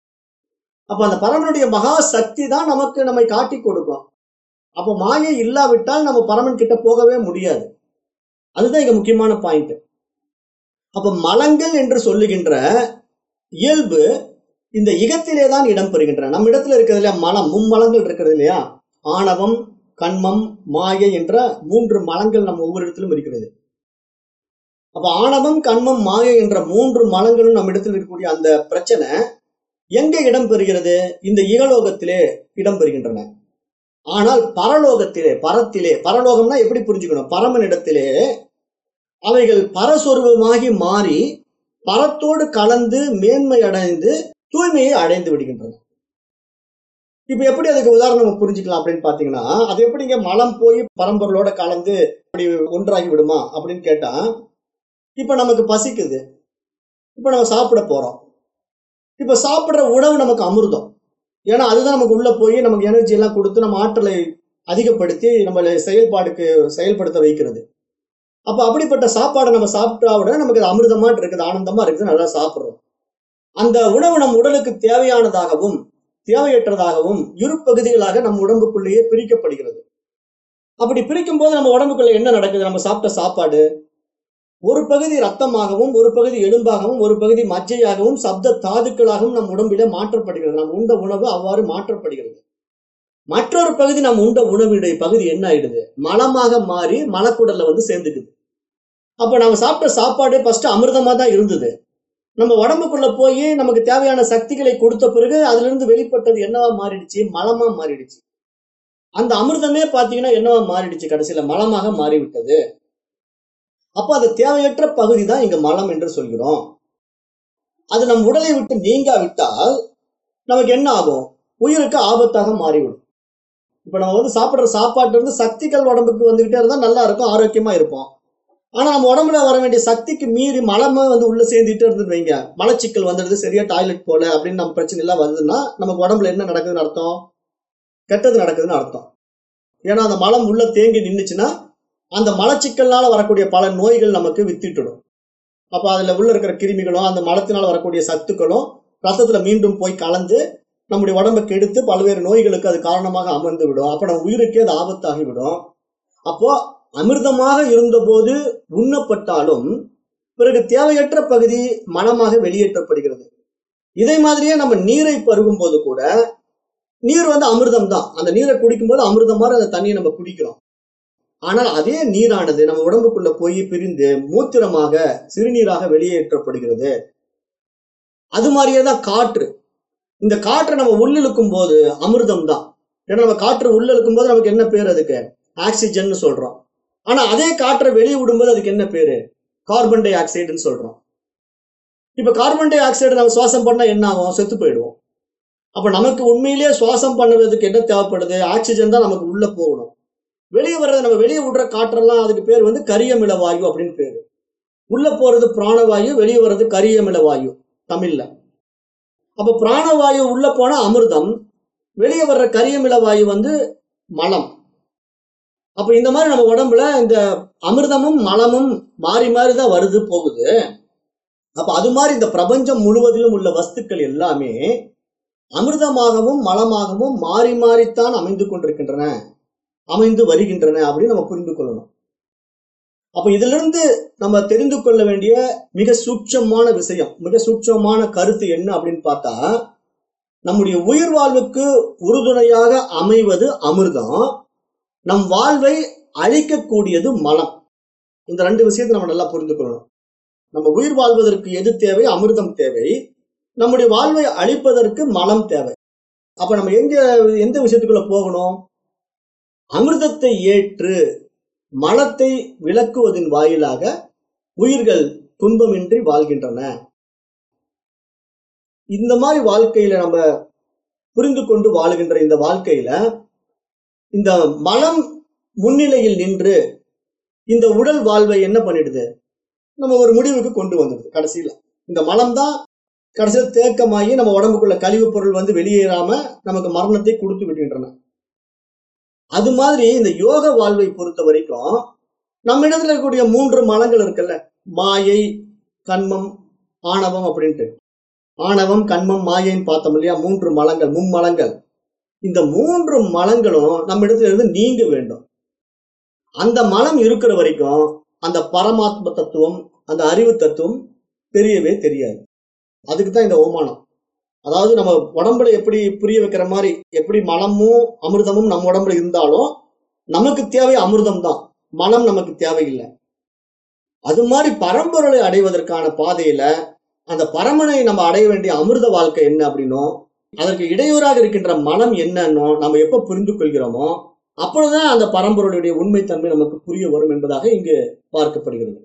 அப்ப அந்த பரமனுடைய மகா சக்தி தான் நமக்கு நம்மை காட்டி கொடுக்கும் அப்போ மாயை இல்லாவிட்டால் நம்ம பரமன் கிட்ட போகவே முடியாது அதுதான் இங்க முக்கியமான பாயிண்ட் அப்ப மலங்கள் என்று சொல்லுகின்ற இயல்பு இந்த இகத்திலே தான் இடம் பெறுகின்றன நம்ம இடத்துல இருக்கிறது இல்லையா மலம் மும்மலங்கள் இருக்கிறது இல்லையா ஆணவம் கண்மம் மாயை என்ற மூன்று மலங்கள் நம்ம ஒவ்வொரு இடத்திலும் இருக்கிறது அப்ப ஆணவம் கண்மம் மாயை என்ற மூன்று மலங்களும் நம்ம இடத்தில் இருக்கக்கூடிய அந்த பிரச்சனை எங்க இடம் பெறுகிறது இந்த இகலோகத்திலே இடம் பெறுகின்றன ஆனால் பரலோகத்திலே பரத்திலே பரலோகம்னா எப்படி புரிஞ்சுக்கணும் பரமன் இடத்திலே அவைகள் பரஸ்வரூபமாகி மாறி பரத்தோடு கலந்து மேன்மை அடைந்து தூய்மையை அடைந்து விடுகின்றன இப்ப எப்படி அதுக்கு உதாரணம் நம்ம புரிஞ்சுக்கலாம் அப்படின்னு பாத்தீங்கன்னா அது எப்படிங்க மலம் போய் பரம்பொருளோட கலந்து அப்படி ஒன்றாகி விடுமா அப்படின்னு கேட்டா இப்ப நமக்கு பசிக்குது இப்ப நம்ம சாப்பிட போறோம் இப்ப சாப்பிடுற உணவு நமக்கு அமிர்தம் ஏன்னா அதுதான் நமக்கு உள்ள போய் நமக்கு எனர்ஜி எல்லாம் கொடுத்து நம்ம ஆற்றலை அதிகப்படுத்தி நம்மளை செயல்பாடுக்கு செயல்படுத்த வைக்கிறது அப்ப அப்படிப்பட்ட சாப்பாடை நம்ம சாப்பிட்டா உடனே நமக்கு அது அமிர்தமா இருக்குது ஆனந்தமா இருக்குது நல்லா சாப்பிடுறோம் அந்த உணவு நம் உடலுக்கு தேவையானதாகவும் தேவையற்றதாகவும் இரு பகுதிகளாக நம் உடம்புக்குள்ளேயே பிரிக்கப்படுகிறது அப்படி பிரிக்கும் போது நம்ம உடம்புக்குள்ள என்ன நடக்குது நம்ம சாப்பிட்ட சாப்பாடு ஒரு பகுதி ரத்தமாகவும் ஒரு பகுதி எலும்பாகவும் ஒரு பகுதி மஜ்ஜையாகவும் சப்த தாதுக்களாகவும் நம் உடம்பிலே மாற்றப்படுகிறது நம் உண்ட உணவு அவ்வாறு மாற்றப்படுகிறது மற்றொரு பகுதி நம் உண்ட உணவுடைய பகுதி என்ன ஆயிடுது மலமாக மாறி மலக்குடல்ல வந்து சேர்ந்துக்குது அப்ப நம்ம சாப்பிட்ட சாப்பாடு ஃபர்ஸ்ட் அமிர்தமா தான் இருந்தது நம்ம உடம்புக்குள்ள போய் நமக்கு தேவையான சக்திகளை கொடுத்த பிறகு அதுல இருந்து வெளிப்பட்டது என்னவா மாறிடுச்சு மலமா மாறிடுச்சு அந்த அமிர்தமே பாத்தீங்கன்னா என்னவா மாறிடுச்சு கடைசியில மலமாக மாறிவிட்டது அப்ப அது தேவையற்ற பகுதி தான் இங்க மலம் என்று சொல்கிறோம் அது நம் உடலை விட்டு நீங்காவிட்டால் நமக்கு என்ன ஆகும் உயிருக்கு ஆபத்தாக மாறிவிடும் இப்ப நம்ம வந்து சாப்பிடுற சாப்பாட்டுல இருந்து சக்திகள் உடம்புக்கு வந்துகிட்டே இருந்தா நல்லா இருக்கும் ஆரோக்கியமா இருப்போம் ஆனா நம்ம உடம்புல வர வேண்டிய சக்திக்கு மீறி மலமா வந்து உள்ள சேர்ந்துட்டு இருந்து வைங்க மலச்சிக்கல் வந்துடுது சரியா டாய்லெட் போல அப்படின்னு நம்ம பிரச்சனை எல்லாம் வருதுன்னா நமக்கு உடம்புல என்ன நடக்குதுன்னு அர்த்தம் கெட்டது நடக்குதுன்னு அர்த்தம் ஏன்னா அந்த மலம் உள்ள தேங்கி நின்னுச்சுன்னா அந்த மலச்சிக்கல்னால வரக்கூடிய பல நோய்கள் நமக்கு வித்திட்டுடும் அப்ப அதுல உள்ள இருக்கிற கிருமிகளும் அந்த மலத்தினால வரக்கூடிய சத்துக்களும் ரத்தத்துல மீண்டும் போய் கலந்து நம்முடைய உடம்பை கெடுத்து பல்வேறு நோய்களுக்கு அது காரணமாக அமர்ந்து விடும் அப்ப நம்ம உயிருக்கே அது ஆபத்தாகி விடும் அப்போ அமிர்தமாக இருந்தபோது உண்ணப்பட்டாலும் பிறகு தேவையற்ற பகுதி மனமாக வெளியேற்றப்படுகிறது இதே மாதிரியே நம்ம நீரை பருகும் போது கூட நீர் வந்து அமிர்தம் தான் அந்த நீரை குடிக்கும்போது அமிர்தம் மாதிரி அந்த தண்ணியை நம்ம குடிக்கிறோம் ஆனால் அதே நீரானது நம்ம உடம்புக்குள்ள போய் பிரிந்து மூத்திரமாக சிறுநீராக வெளியேற்றப்படுகிறது அது மாதிரியே தான் காற்று இந்த காற்றை நம்ம உள்ளிழுக்கும் போது அமிர்தம் தான் ஏன்னா நம்ம காற்று உள்ளிழுக்கும் போது நமக்கு என்ன பேர் அதுக்கு ஆக்சிஜன் சொல்றோம் ஆனா அதே காற்றை வெளியே விடும்போது அதுக்கு என்ன பேரு கார்பன் டை ஆக்சைடுன்னு சொல்றோம் இப்ப கார்பன் டை ஆக்சைடு நம்ம சுவாசம் பண்ணா என்ன ஆகும் செத்து போயிடுவோம் அப்ப நமக்கு உண்மையிலேயே சுவாசம் பண்ணுவதற்கு என்ன தேவைப்படுது ஆக்சிஜன் தான் நமக்கு உள்ள போகணும் வெளியே வர்றது நம்ம வெளியே விடுற காற்றெல்லாம் அதுக்கு பேர் வந்து கரியமில வாயு அப்படின்னு பேரு உள்ள போறது பிராணவாயு வெளியே வர்றது கரியமில வாயு தமிழ்ல அப்ப பிராணவாயு உள்ள போனா அமிர்தம் வெளியே வர்ற கரியமில வாயு வந்து மலம் அப்ப இந்த மாதிரி நம்ம உடம்புல இந்த அமிர்தமும் மலமும் மாறி மாறி தான் வருது போகுது அப்ப அது மாதிரி இந்த பிரபஞ்சம் முழுவதிலும் உள்ள வஸ்துக்கள் எல்லாமே அமிர்தமாகவும் மலமாகவும் மாறி மாறித்தான் அமைந்து கொண்டிருக்கின்றன அமைந்து வருகின்றன அப்படின்னு நம்ம புரிந்து கொள்ளணும் அப்ப இதுல இருந்து நம்ம தெரிந்து கொள்ள வேண்டிய மிக சூட்சமான விஷயம் மிக சூட்சமான கருத்து என்ன அப்படின்னு பார்த்தா நம்முடைய உயிர் வாழ்வுக்கு உறுதுணையாக அமைவது அமிர்தம் நம் வாழ்வை அழிக்கக்கூடியது மலம் இந்த ரெண்டு விஷயத்தை நம்ம நல்லா புரிந்து கொள்ளணும் நம்ம உயிர் வாழ்வதற்கு எது தேவை அமிர்தம் தேவை நம்முடைய வாழ்வை அழிப்பதற்கு மலம் தேவை அப்ப நம்ம எங்க எந்த விஷயத்துக்குள்ள போகணும் அமிர்தத்தை ஏற்று மலத்தை விளக்குவதன் வாயிலாக உயிர்கள் துன்பமின்றி வாழ்கின்றன இந்த மாதிரி வாழ்க்கையில நம்ம புரிந்து கொண்டு வாழுகின்ற இந்த வாழ்க்கையில இந்த மலம் முன்னிலையில் நின்று இந்த உடல் வாழ்வை என்ன பண்ணிடுது நம்ம ஒரு முடிவுக்கு கொண்டு வந்துடுது கடைசியில இந்த மலம் தான் கடைசியில் தேக்கமாகி நம்ம உடம்புக்குள்ள கழிவுப் பொருள் வந்து வெளியேறாம நமக்கு மரணத்தை கொடுத்து விடுகின்றன அது மாதிரி இந்த யோக வாழ்வை பொறுத்த வரைக்கும் நம்ம இடத்துல இருக்கக்கூடிய மூன்று மலங்கள் இருக்குல்ல மாயை கண்மம் ஆணவம் அப்படின்ட்டு ஆணவம் கண்மம் மாயைன்னு பார்த்தோம் இல்லையா மூன்று மலங்கள் மும்மலங்கள் இந்த மூன்று மலங்களும் நம்ம இடத்துல இருந்து நீங்க வேண்டும் அந்த மலம் இருக்கிற வரைக்கும் அந்த பரமாத்ம தத்துவம் அந்த அறிவு தத்துவம் தெரியவே தெரியாது அதுக்கு தான் இந்த ஓமானம் அதாவது நம்ம உடம்புல எப்படி புரிய வைக்கிற மாதிரி எப்படி மலமும் அமிர்தமும் நம்ம உடம்புல இருந்தாலும் நமக்கு தேவை அமிர்தம் தான் மலம் நமக்கு தேவையில்லை அது மாதிரி பரம்பொருளை அடைவதற்கான பாதையில அந்த பரமனை நம்ம அடைய வேண்டிய அமிர்த வாழ்க்கை என்ன அப்படின்னும் அதற்கு இடையூறாக இருக்கின்ற மனம் என்னன்னோ நம்ம எப்ப புரிந்து கொள்கிறோமோ அப்பொழுதுதான் அந்த பரம்பொருளுடைய உண்மைத்தன்மை நமக்கு புரிய வரும் என்பதாக இங்கு பார்க்கப்படுகிறது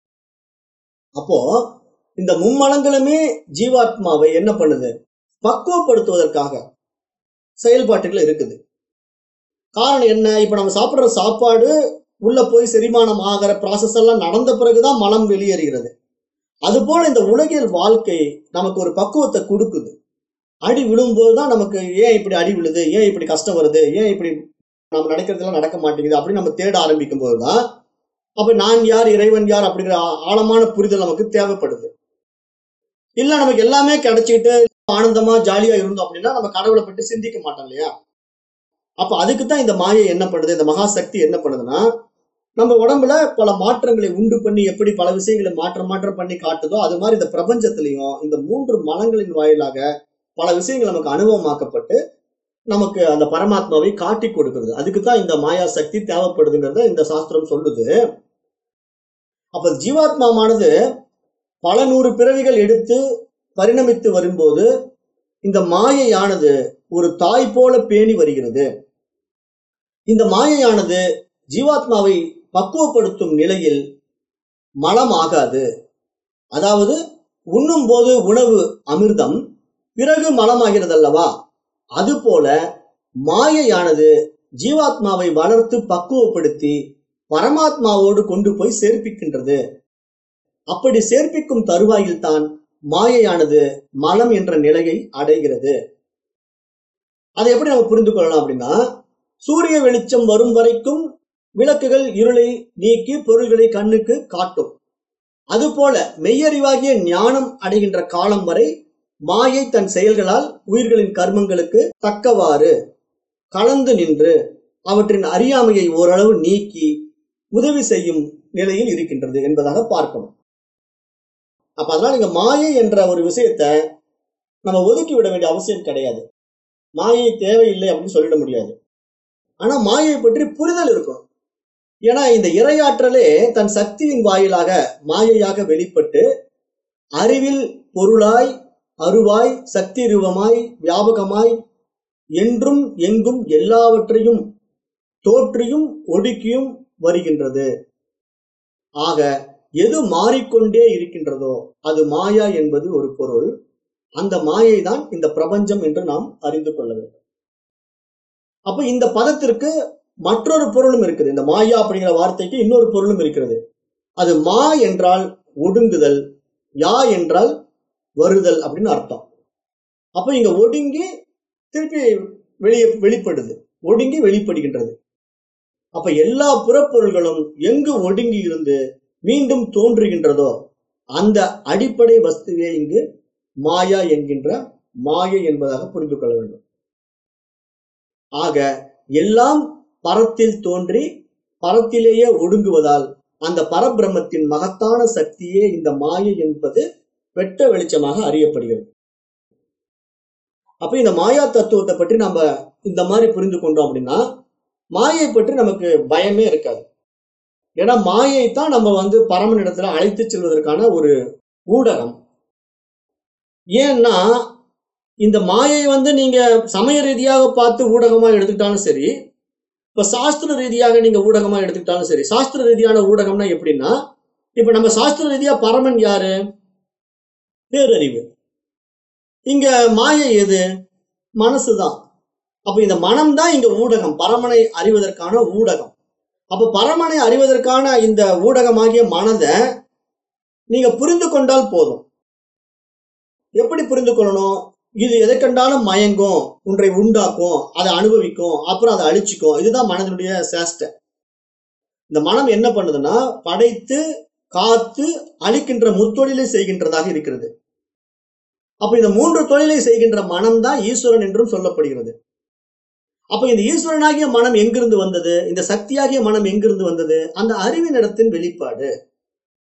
அப்போ இந்த மும்மலங்களுமே ஜீவாத்மாவை என்ன பண்ணுது பக்குவப்படுத்துவதற்காக செயல்பாட்டுகள் இருக்குது காரணம் என்ன இப்ப நம்ம சாப்பிடுற சாப்பாடு உள்ள போய் செரிமானம் ஆகிற ப்ராசஸ் எல்லாம் நடந்த பிறகுதான் மனம் வெளியேறுகிறது அதுபோல இந்த உலகியல் வாழ்க்கை நமக்கு ஒரு பக்குவத்தை கொடுக்குது அடி விழும்போது தான் நமக்கு ஏன் இப்படி அடி விழுது ஏன் இப்படி கஷ்டம் வருது ஏன் இப்படி நம்ம நடக்கிறதெல்லாம் நடக்க மாட்டேங்குது அப்படின்னு நம்ம தேட ஆரம்பிக்கும் போதுதான் அப்ப நான் யார் இறைவன் யார் அப்படிங்கிற ஆ- ஆழமான புரிதல் நமக்கு தேவைப்படுது இல்ல நமக்கு எல்லாமே கிடைச்சிட்டு ஆனந்தமா ஜாலியா இருந்தோம் அப்படின்னா நம்ம கடவுளை பற்றி சிந்திக்க மாட்டோம் இல்லையா அப்ப அதுக்கு தான் இந்த மாயை என்ன பண்ணுது இந்த மகாசக்தி என்ன பண்ணுதுன்னா நம்ம உடம்புல பல மாற்றங்களை உண்டு பண்ணி எப்படி பல விஷயங்களை மாற்றம் மாற்றம் பண்ணி காட்டுதோ அது மாதிரி இந்த பிரபஞ்சத்திலையும் இந்த மூன்று மலங்களின் வாயிலாக பல விஷயங்கள் நமக்கு அனுபவமாக்கப்பட்டு நமக்கு அந்த பரமாத்மாவை காட்டி கொடுக்கிறது அதுக்கு தான் இந்த மாயா சக்தி தேவைப்படுதுங்கிறத இந்த சாஸ்திரம் சொல்லுது அப்ப ஜீவாத்மாவானது பல நூறு பிறவிகள் எடுத்து பரிணமித்து வரும்போது இந்த மாயையானது ஒரு தாய் போல பேணி வருகிறது இந்த மாயையானது ஜீவாத்மாவை பக்குவப்படுத்தும் நிலையில் மலம் ஆகாது அதாவது உண்ணும் போது உணவு அமிர்தம் பிறகு மலமாகிறது அல்லவா அதுபோல மாயையானது ஜீவாத்மாவை வளர்த்து பக்குவப்படுத்தி பரமாத்மாவோடு கொண்டு போய் சேர்ப்பிக்கின்றது அப்படி சேர்ப்பிக்கும் தருவாயில் தான் மாயையானது மலம் என்ற நிலையை அடைகிறது அதை எப்படி நம்ம புரிந்து கொள்ளலாம் அப்படின்னா சூரிய வெளிச்சம் வரும் வரைக்கும் விளக்குகள் இருளை நீக்கி பொருள்களை கண்ணுக்கு காட்டும் அதுபோல மெய்யறிவாகிய ஞானம் அடைகின்ற காலம் வரை மாயை தன் செயல்களால் உயிர்களின் கர்மங்களுக்கு தக்கவாறு கலந்து நின்று அவற்றின் அறியாமையை ஓரளவு நீக்கி உதவி செய்யும் நிலையில் இருக்கின்றது என்பதாக பார்க்கணும் அப்ப அதனால இங்க மாயை என்ற ஒரு விஷயத்த நம்ம ஒதுக்கி விட வேண்டிய அவசியம் கிடையாது மாயை தேவையில்லை அப்படின்னு சொல்லிட முடியாது ஆனா மாயை பற்றி புரிதல் இருக்கணும் ஏன்னா இந்த இரையாற்றலே தன் சக்தியின் வாயிலாக மாயையாக வெளிப்பட்டு அறிவில் பொருளாய் அருவாய் சக்தி ரூபமாய் வியாபகமாய் என்றும் எங்கும் எல்லாவற்றையும் தோற்றியும் ஒடுக்கியும் வருகின்றது ஆக எது மாறிக்கொண்டே இருக்கின்றதோ அது மாயா என்பது ஒரு பொருள் அந்த மாயை தான் இந்த பிரபஞ்சம் என்று நாம் அறிந்து கொள்ள வேண்டும் அப்ப இந்த பதத்திற்கு மற்றொரு பொருளும் இருக்குது இந்த மாயா அப்படிங்கிற வார்த்தைக்கு இன்னொரு பொருளும் இருக்கிறது அது மா என்றால் ஒடுங்குதல் யா என்றால் வருதல் அப்படின்னு அர்த்தம் அப்ப இங்க ஒடுங்கி திருப்பி வெளியே வெளிப்படுது ஒடுங்கி வெளிப்படுகின்றது அப்ப எல்லா புறப்பொருள்களும் எங்கு ஒடுங்கி இருந்து மீண்டும் தோன்றுகின்றதோ அந்த அடிப்படை வஸ்துவே இங்கு மாயா என்கின்ற மாயை என்பதாக புரிந்து கொள்ள வேண்டும் ஆக எல்லாம் பரத்தில் தோன்றி பரத்திலேயே ஒடுங்குவதால் அந்த பரபிரம்மத்தின் மகத்தான சக்தியே இந்த மாயை என்பது வெட்ட வெளிச்சமாக அறியப்படுகிறது அப்ப இந்த மாயா தத்துவத்தை பற்றி நம்ம இந்த மாதிரி புரிந்து கொண்டோம் அப்படின்னா மாயை பற்றி நமக்கு பயமே இருக்காது ஏன்னா மாயை தான் நம்ம வந்து பரமனிடத்துல அழைத்து செல்வதற்கான ஒரு ஊடகம் ஏன்னா இந்த மாயை வந்து நீங்க சமய ரீதியாக பார்த்து ஊடகமா எடுத்துக்கிட்டாலும் சரி இப்ப சாஸ்திர ரீதியாக நீங்க ஊடகமா எடுத்துக்கிட்டாலும் சரி சாஸ்திர ரீதியான ஊடகம்னா எப்படின்னா இப்ப நம்ம சாஸ்திர ரீதியா பரமன் யாரு பேரறிவு இங்க மாயை எது மனசுதான் அப்ப இந்த மனம் தான் இங்க ஊடகம் பரமனை அறிவதற்கான ஊடகம் அப்ப பரமனை அறிவதற்கான இந்த ஊடகமாகிய மனதை நீங்க புரிந்து கொண்டால் போதும் எப்படி புரிந்து கொள்ளணும் இது எதை கண்டாலும் மயங்கும் ஒன்றை உண்டாக்கும் அதை அனுபவிக்கும் அப்புறம் அதை அழிச்சுக்கும் இதுதான் மனதினுடைய சேஷ்டை இந்த மனம் என்ன பண்ணுதுன்னா படைத்து காத்து அழிக்கின்ற முத்தொழிலை செய்கின்றதாக இருக்கிறது அப்ப இந்த மூன்று தொழிலை செய்கின்ற மனம் தான் ஈஸ்வரன் என்றும் சொல்லப்படுகிறது அப்ப இந்த ஈஸ்வரனாகிய மனம் எங்கிருந்து வந்தது இந்த சக்தியாகிய மனம் எங்கிருந்து வந்தது அந்த அறிவின் இடத்தின் வெளிப்பாடு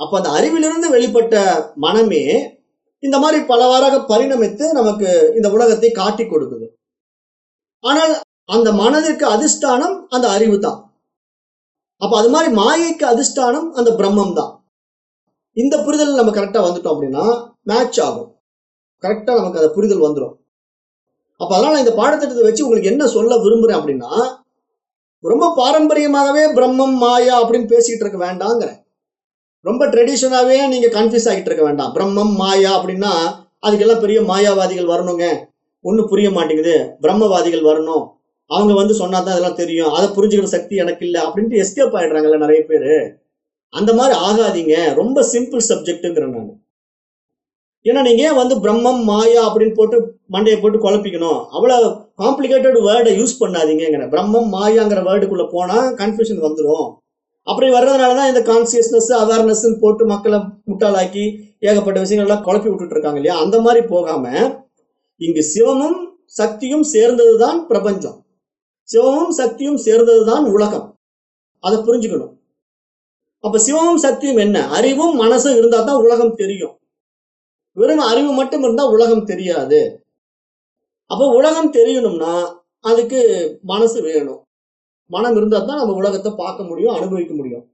அப்ப அந்த அறிவிலிருந்து வெளிப்பட்ட மனமே இந்த மாதிரி பலவாறாக பரிணமித்து நமக்கு இந்த உலகத்தை காட்டி கொடுக்குது ஆனால் அந்த மனதிற்கு அதிஷ்டானம் அந்த அறிவு தான் அப்ப அது மாதிரி மாயைக்கு அதிஷ்டானம் அந்த பிரம்மம் தான் இந்த புரிதல் நம்ம கரெக்டா வந்துட்டோம் அப்படின்னா மேட்ச் ஆகும் கரெக்டா நமக்கு அந்த புரிதல் வந்துடும் அப்ப அதனால இந்த பாடத்திட்டத்தை வச்சு உங்களுக்கு என்ன சொல்ல விரும்புறேன் அப்படின்னா ரொம்ப பாரம்பரியமாகவே பிரம்மம் மாயா அப்படின்னு பேசிக்கிட்டு இருக்க வேண்டாங்கிறேன் ரொம்ப ட்ரெடிஷனாவே நீங்க கன்ஃபியூஸ் ஆகிட்டு இருக்க வேண்டாம் பிரம்மம் மாயா அப்படின்னா அதுக்கெல்லாம் பெரிய மாயாவாதிகள் வரணுங்க ஒன்றும் புரிய மாட்டேங்குது பிரம்மவாதிகள் வரணும் அவங்க வந்து சொன்னா தான் இதெல்லாம் தெரியும் அதை புரிஞ்சுக்கிற சக்தி எனக்கு இல்லை அப்படின்ட்டு எஸ்கேப் ஆயிடுறாங்கல்ல நிறைய பேர் அந்த மாதிரி ஆகாதீங்க ரொம்ப சிம்பிள் சப்ஜெக்ட்டுங்கிறேன் நான் ஏன்னா நீங்க ஏன் வந்து பிரம்மம் மாயா அப்படின்னு போட்டு மண்டையை போட்டு குழப்பிக்கணும் அவ்வளவு காம்ப்ளிகேட்டட் வேர்டை யூஸ் பண்ணாதீங்கிற பிரம்மம் மாயாங்கிற வேர்டுக்குள்ள போனா கன்ஃபியூஷன் வந்துடும் அப்படி வர்றதுனால தான் இந்த கான்சியஸ்னஸ் அவேர்னஸ் போட்டு மக்களை முட்டாளாக்கி ஏகப்பட்ட விஷயங்கள் எல்லாம் குழப்பி விட்டுட்டு இருக்காங்க இல்லையா அந்த மாதிரி போகாம இங்கு சிவமும் சக்தியும் சேர்ந்ததுதான் பிரபஞ்சம் சிவமும் சக்தியும் சேர்ந்ததுதான் உலகம் அதை புரிஞ்சுக்கணும் அப்ப சிவமும் சக்தியும் என்ன அறிவும் மனசும் இருந்தா தான் உலகம் தெரியும் வெறும் அறிவு மட்டும் இருந்தா உலகம் தெரியாது அப்போ உலகம் தெரியணும்னா அதுக்கு மனசு வேணும் மனம் இருந்தா தான் நம்ம உலகத்தை பார்க்க முடியும் அனுபவிக்க முடியும்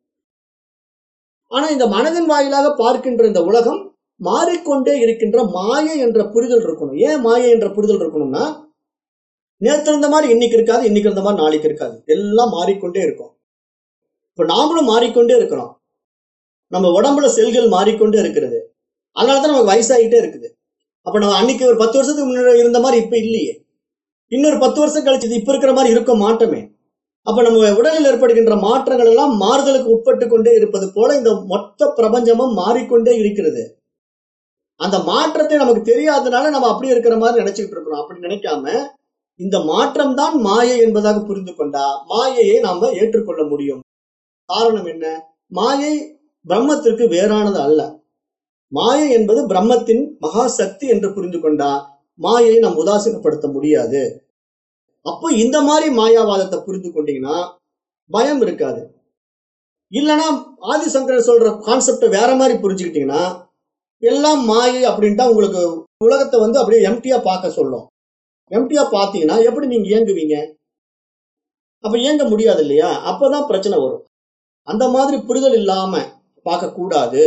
ஆனா இந்த மனதின் வாயிலாக பார்க்கின்ற இந்த உலகம் மாறிக்கொண்டே இருக்கின்ற மாயை என்ற புரிதல் இருக்கணும் ஏன் மாயை என்ற புரிதல் இருக்கணும்னா நேற்று இருந்த மாதிரி இன்னைக்கு இருக்காது இன்னைக்கு இருந்த மாதிரி நாளைக்கு இருக்காது எல்லாம் மாறிக்கொண்டே இருக்கும் இப்ப நாமளும் மாறிக்கொண்டே இருக்கிறோம் நம்ம உடம்புல செல்கள் மாறிக்கொண்டே இருக்கிறது அதனாலதான் நமக்கு வயசாகிட்டே இருக்குது அப்ப நம்ம அன்னைக்கு ஒரு பத்து வருஷத்துக்கு முன்னாடி இருந்த மாதிரி இப்ப இல்லையே இன்னொரு பத்து வருஷம் கழிச்சு இது இப்ப இருக்கிற மாதிரி இருக்க மாட்டோமே அப்ப நம்ம உடலில் ஏற்படுகின்ற மாற்றங்கள் எல்லாம் மாறுதலுக்கு உட்பட்டு கொண்டே இருப்பது போல இந்த மொத்த பிரபஞ்சமும் மாறிக்கொண்டே இருக்கிறது அந்த மாற்றத்தை நமக்கு தெரியாதனால நம்ம அப்படி இருக்கிற மாதிரி நினைச்சுக்கிட்டு இருக்கிறோம் அப்படி நினைக்காம இந்த மாற்றம் தான் மாயை என்பதாக புரிந்து கொண்டா மாயையை நாம ஏற்றுக்கொள்ள முடியும் காரணம் என்ன மாயை பிரம்மத்திற்கு வேறானது அல்ல மாயை என்பது பிரம்மத்தின் மகா சக்தி என்று புரிந்து கொண்டா மாயை நாம் உதாசீனப்படுத்த முடியாது அப்போ இந்த மாதிரி மாயாவாதத்தை புரிந்து கொண்டீங்கன்னா பயம் இருக்காது இல்லைன்னா ஆதிசங்கரர் சொல்ற கான்செப்டை வேற மாதிரி புரிஞ்சுக்கிட்டீங்கன்னா எல்லாம் மாயை அப்படின்ட்டா உங்களுக்கு உலகத்தை வந்து அப்படியே எம்டியா பார்க்க சொல்லும் எம்டியா பார்த்தீங்கன்னா எப்படி நீங்க இயங்குவீங்க அப்ப இயங்க முடியாது இல்லையா அப்பதான் பிரச்சனை வரும் அந்த மாதிரி புரிதல் இல்லாம பார்க்க கூடாது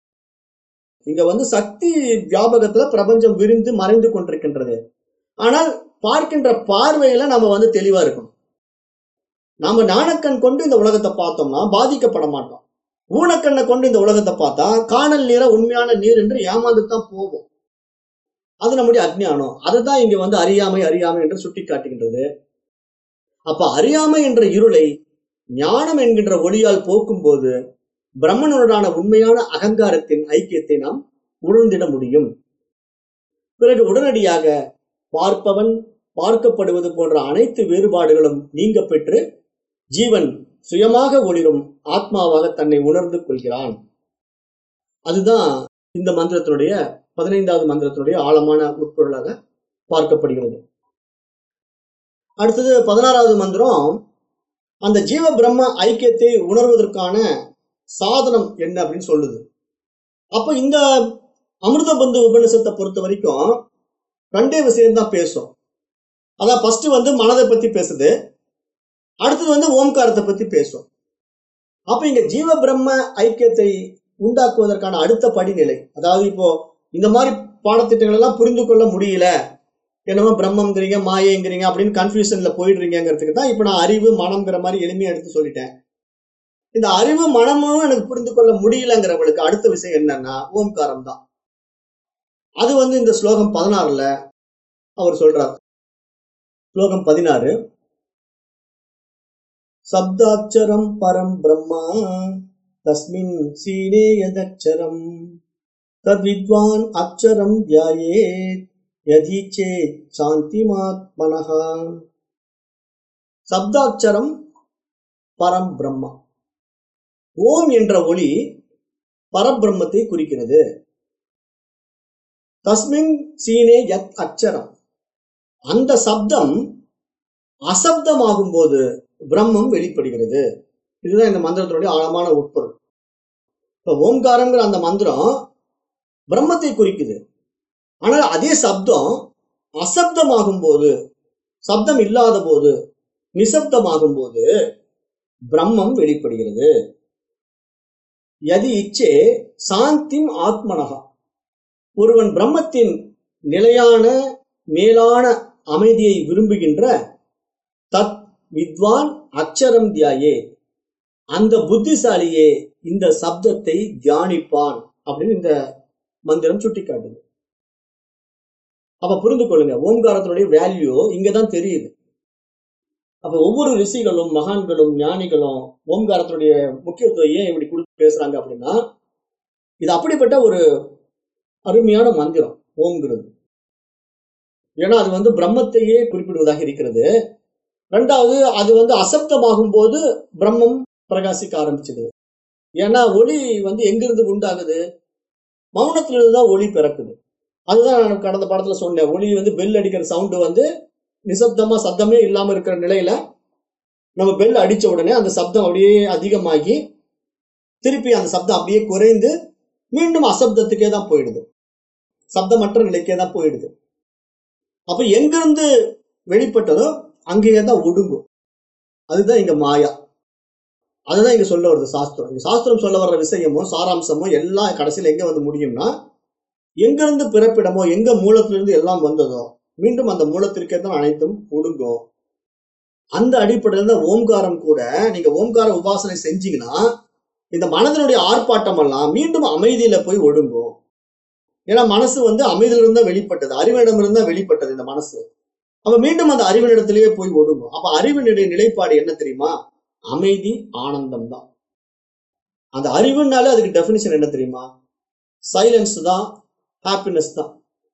இங்க வந்து சக்தி வியாபகத்துல பிரபஞ்சம் விரிந்து மறைந்து கொண்டிருக்கின்றது ஆனால் பார்க்கின்ற பார்வையில நம்ம வந்து தெளிவா இருக்கணும் நாம ஞானக்கண் கொண்டு இந்த உலகத்தை பார்த்தோம்னா பாதிக்கப்பட மாட்டோம் ஊனக்கண்ணை கொண்டு இந்த உலகத்தை பார்த்தா காணல் நீரை உண்மையான நீர் என்று ஏமாந்து தான் போவோம் அது நம்முடைய அஜ்ஞானம் அதுதான் இங்க வந்து அறியாமை அறியாமை என்று சுட்டி காட்டுகின்றது அப்ப அறியாமை என்ற இருளை ஞானம் என்கின்ற ஒளியால் போக்கும்போது பிரம்மனுடனான உண்மையான அகங்காரத்தின் ஐக்கியத்தை நாம் உணர்ந்திட முடியும் பிறகு உடனடியாக பார்ப்பவன் பார்க்கப்படுவது போன்ற அனைத்து வேறுபாடுகளும் நீங்க பெற்று ஜீவன் சுயமாக ஒளிரும் ஆத்மாவாக தன்னை உணர்ந்து கொள்கிறான் அதுதான் இந்த மந்திரத்தினுடைய பதினைந்தாவது மந்திரத்தினுடைய ஆழமான உட்பொருளாக பார்க்கப்படுகிறது அடுத்தது பதினாறாவது மந்திரம் அந்த ஜீவ பிரம்ம ஐக்கியத்தை உணர்வதற்கான சாதனம் என்ன அப்படின்னு சொல்லுது அப்ப இந்த அமிர்த பந்து உபநிஷத்தை பொறுத்த வரைக்கும் ரெண்டே விஷயம் தான் பேசும் அதான் ஃபர்ஸ்ட் வந்து மனதை பத்தி பேசுது அடுத்தது வந்து ஓம்காரத்தை பத்தி பேசும் அப்ப இங்க ஜீவ பிரம்ம ஐக்கியத்தை உண்டாக்குவதற்கான அடுத்த படிநிலை அதாவது இப்போ இந்த மாதிரி பாடத்திட்டங்கள் எல்லாம் புரிந்து கொள்ள முடியல என்னமோ பிரம்மங்கிறீங்க மாயைங்கிறீங்க அப்படின்னு கன்ஃபியூஷன்ல போயிடுறீங்கிறதுக்கு தான் இப்போ நான் அறிவு மனம்ங்கிற மாதிரி எளிமையா எடுத்து சொல்லிட்டேன் இந்த அறிவு மனமும் எனக்கு புரிந்து கொள்ள முடியலங்கிறவங்களுக்கு அடுத்த விஷயம் என்னன்னா ஓம்காரம் தான் அது வந்து இந்த ஸ்லோகம் பதினாறுல அவர் சொல்றார் ஸ்லோகம் பதினாறு சப்தாட்சரம் பரம் பிரம்மா தஸ்மின் சீனே யதக்ஷரம் தத்வித்வான் அக்ஷரம் தியாயேத் யதீச்சே சாந்திமாத்மனஹா சப்தாட்சரம் பரம் பிரம்மா ஓம் என்ற ஒளி பரபிரம்மத்தை குறிக்கிறது தஸ்மின் சீனே யத் அக்ஷரம் அந்த சப்தம் அசப்தமாகும் போது பிரம்மம் வெளிப்படுகிறது இதுதான் இந்த மந்திரத்தினுடைய ஆழமான உட்பொருள் இப்ப ஓம்காரங்கிற அந்த மந்திரம் பிரம்மத்தை குறிக்குது ஆனால் அதே சப்தம் அசப்தமாகும் போது சப்தம் இல்லாத போது நிசப்தமாகும் போது பிரம்மம் வெளிப்படுகிறது யதி இச்சே சாந்திம் ஆத்மனகா ஒருவன் பிரம்மத்தின் நிலையான மேலான அமைதியை விரும்புகின்ற தத் வித்வான் அக்ஷரம் தியாயே அந்த புத்திசாலியே இந்த சப்தத்தை தியானிப்பான் அப்படின்னு இந்த மந்திரம் சுட்டிக்காட்டுது அப்ப புரிந்து கொள்ளுங்க ஓம்காரத்தினுடைய வேல்யூ இங்கதான் தெரியுது அப்ப ஒவ்வொரு ரிஷிகளும் மகான்களும் ஞானிகளும் ஓம்காரத்தினுடைய முக்கியத்துவம் ஏன் இப்படி கொடுத்து பேசுறாங்க அப்படின்னா இது அப்படிப்பட்ட ஒரு அருமையான மந்திரம் ஓம்ங்கிறது ஏன்னா அது வந்து பிரம்மத்தையே குறிப்பிடுவதாக இருக்கிறது ரெண்டாவது அது வந்து அசப்தமாகும் போது பிரம்மம் பிரகாசிக்க ஆரம்பிச்சது ஏன்னா ஒளி வந்து எங்கிருந்து உண்டாகுது மௌனத்திலிருந்து தான் ஒளி பிறக்குது அதுதான் நான் கடந்த படத்துல சொன்னேன் ஒளி வந்து பெல் அடிக்கிற சவுண்டு வந்து நிசப்தமா சத்தமே இல்லாம இருக்கிற நிலையில நம்ம பெல் அடிச்ச உடனே அந்த சப்தம் அப்படியே அதிகமாகி திருப்பி அந்த சப்தம் அப்படியே குறைந்து மீண்டும் அசப்தத்துக்கே தான் போயிடுது சப்தமற்ற நிலைக்கே தான் போயிடுது அப்ப எங்கிருந்து வெளிப்பட்டதோ அங்கேயே தான் ஒடுங்கும் அதுதான் இங்க மாயா அதுதான் இங்க சொல்ல வருது சாஸ்திரம் இங்க சாஸ்திரம் சொல்ல வர்ற விஷயமும் சாராம்சமும் எல்லாம் கடைசியில் எங்க வந்து முடியும்னா எங்கிருந்து பிறப்பிடமோ எங்க மூலத்திலிருந்து எல்லாம் வந்ததோ மீண்டும் அந்த மூலத்திற்கே தான் அனைத்தும் ஒடுங்கும் அந்த அடிப்படையில் தான் ஓம்காரம் கூட நீங்க ஓம்கார உபாசனை செஞ்சீங்கன்னா இந்த மனதினுடைய ஆர்ப்பாட்டம் எல்லாம் மீண்டும் அமைதியில போய் ஒடுங்கும் ஏன்னா மனசு வந்து அமைதியிலிருந்து தான் வெளிப்பட்டது அறிவினிடமிருந்து தான் வெளிப்பட்டது இந்த மனசு அப்ப மீண்டும் அந்த அறிவினிடத்திலேயே போய் ஒடுங்கும் அப்ப அறிவினுடைய நிலைப்பாடு என்ன தெரியுமா அமைதி ஆனந்தம் தான் அந்த அறிவுனாலே அதுக்கு டெபினிஷன் என்ன தெரியுமா சைலன்ஸ் தான் ஹாப்பினஸ் தான்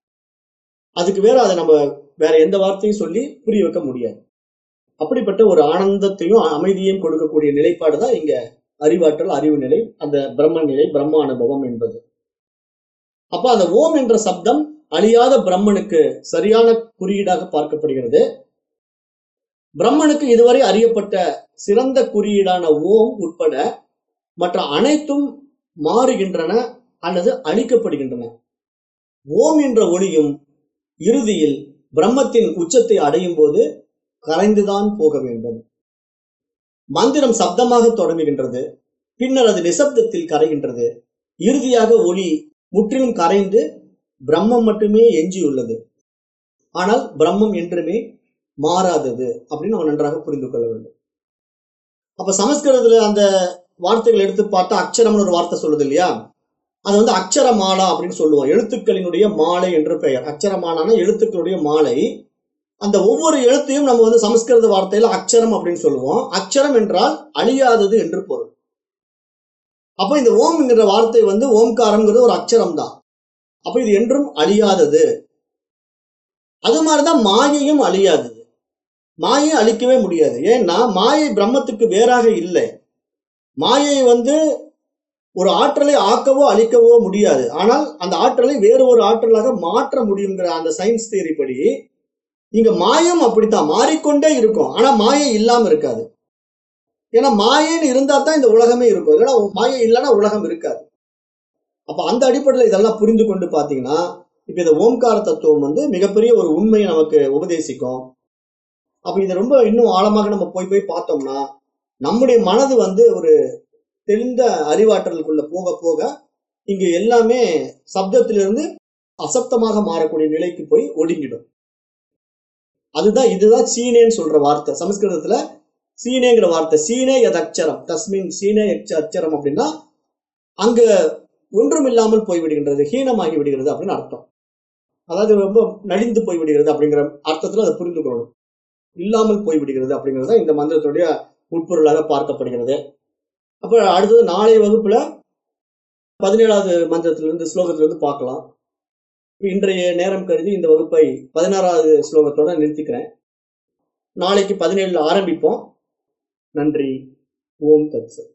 அதுக்கு வேற அதை நம்ம வேற எந்த வார்த்தையும் சொல்லி புரிய வைக்க முடியாது அப்படிப்பட்ட ஒரு ஆனந்தத்தையும் அமைதியையும் கொடுக்கக்கூடிய நிலைப்பாடு தான் இங்க அறிவாற்றல் அறிவு நிலை அந்த பிரம்ம நிலை பிரம்ம அனுபவம் என்பது அப்ப அந்த ஓம் என்ற சப்தம் அழியாத பிரம்மனுக்கு சரியான குறியீடாக பார்க்கப்படுகிறது பிரம்மனுக்கு இதுவரை அறியப்பட்ட சிறந்த குறியீடான ஓம் உட்பட மற்ற அனைத்தும் மாறுகின்றன அல்லது அழிக்கப்படுகின்றன ஓம் என்ற ஒளியும் இறுதியில் பிரம்மத்தின் உச்சத்தை அடையும் போது கரைந்துதான் போக வேண்டும் மந்திரம் சப்தமாக தொடங்குகின்றது பின்னர் அது நிசப்தத்தில் கரைகின்றது இறுதியாக ஒளி முற்றிலும் கரைந்து பிரம்மம் மட்டுமே எஞ்சியுள்ளது ஆனால் பிரம்மம் என்றுமே மாறாதது அப்படின்னு நம்ம நன்றாக புரிந்து கொள்ள வேண்டும் அப்ப சமஸ்கிருதத்துல அந்த வார்த்தைகள் எடுத்து பார்த்தா அக்ஷரம்னு ஒரு வார்த்தை சொல்லுது இல்லையா அது வந்து அக்ஷர மாலா அப்படின்னு சொல்லுவோம் எழுத்துக்களினுடைய மாலை என்று பெயர் அக்ஷரமாலான எழுத்துக்களுடைய மாலை அந்த ஒவ்வொரு எழுத்தையும் நம்ம வந்து சமஸ்கிருத வார்த்தையில அக்ஷரம் அப்படின்னு சொல்லுவோம் அக்ஷரம் என்றால் அழியாதது என்று பொருள் அப்ப இந்த ஓம் என்கிற வார்த்தை வந்து ஓம்காரம்ங்கிறது ஒரு அக்ஷரம் தான் அப்ப இது என்றும் அழியாதது அது மாதிரிதான் மாயையும் அழியாதது மாயை அழிக்கவே முடியாது ஏன்னா மாயை பிரம்மத்துக்கு வேறாக இல்லை மாயை வந்து ஒரு ஆற்றலை ஆக்கவோ அழிக்கவோ முடியாது ஆனால் அந்த ஆற்றலை வேறு ஒரு ஆற்றலாக மாற்ற முடியுங்கிற அந்த சயின்ஸ் தியரி படி இங்க மாயம் அப்படித்தான் மாறிக்கொண்டே இருக்கும் ஆனா மாயை இல்லாம இருக்காது ஏன்னா மாயைன்னு இருந்தா தான் இந்த உலகமே இருக்கும் இல்லைன்னா மாயை இல்லைன்னா உலகம் இருக்காது அப்ப அந்த அடிப்படையில் இதெல்லாம் புரிந்து கொண்டு பாத்தீங்கன்னா இப்ப இந்த ஓம்கார தத்துவம் வந்து மிகப்பெரிய ஒரு உண்மையை நமக்கு உபதேசிக்கும் அப்ப இதை ரொம்ப இன்னும் ஆழமாக நம்ம போய் போய் பார்த்தோம்னா நம்முடைய மனது வந்து ஒரு தெளிந்த அறிவாற்றலுக்குள்ள போக போக இங்க எல்லாமே சப்தத்திலிருந்து அசப்தமாக மாறக்கூடிய நிலைக்கு போய் ஒடுங்கிடும் அதுதான் இதுதான் சீனேன்னு சொல்ற வார்த்தை சமஸ்கிருதத்துல சீனேங்கிற வார்த்தை சீனே எது அக்ஷரம் தஸ்மின் சீனே எச்ச அச்சரம் அப்படின்னா அங்க ஒன்றும் இல்லாமல் போய்விடுகின்றது ஹீனமாகி விடுகிறது அப்படின்னு அர்த்தம் அதாவது ரொம்ப நலிந்து போய் விடுகிறது அப்படிங்கிற அர்த்தத்துல அதை புரிந்து கொள்ளணும் இல்லாமல் போய் விடுகிறது அப்படிங்கிறது தான் இந்த மந்திரத்துடைய உட்பொருளாக பார்க்கப்படுகிறது அப்ப அடுத்தது நாளைய வகுப்புல பதினேழாவது மந்திரத்திலிருந்து ஸ்லோகத்திலிருந்து பார்க்கலாம் இன்றைய நேரம் கருதி இந்த வகுப்பை பதினாறாவது ஸ்லோகத்தோட நிறுத்திக்கிறேன் நாளைக்கு பதினேழுல ஆரம்பிப்போம் நன்றி ஓம் தத்சத்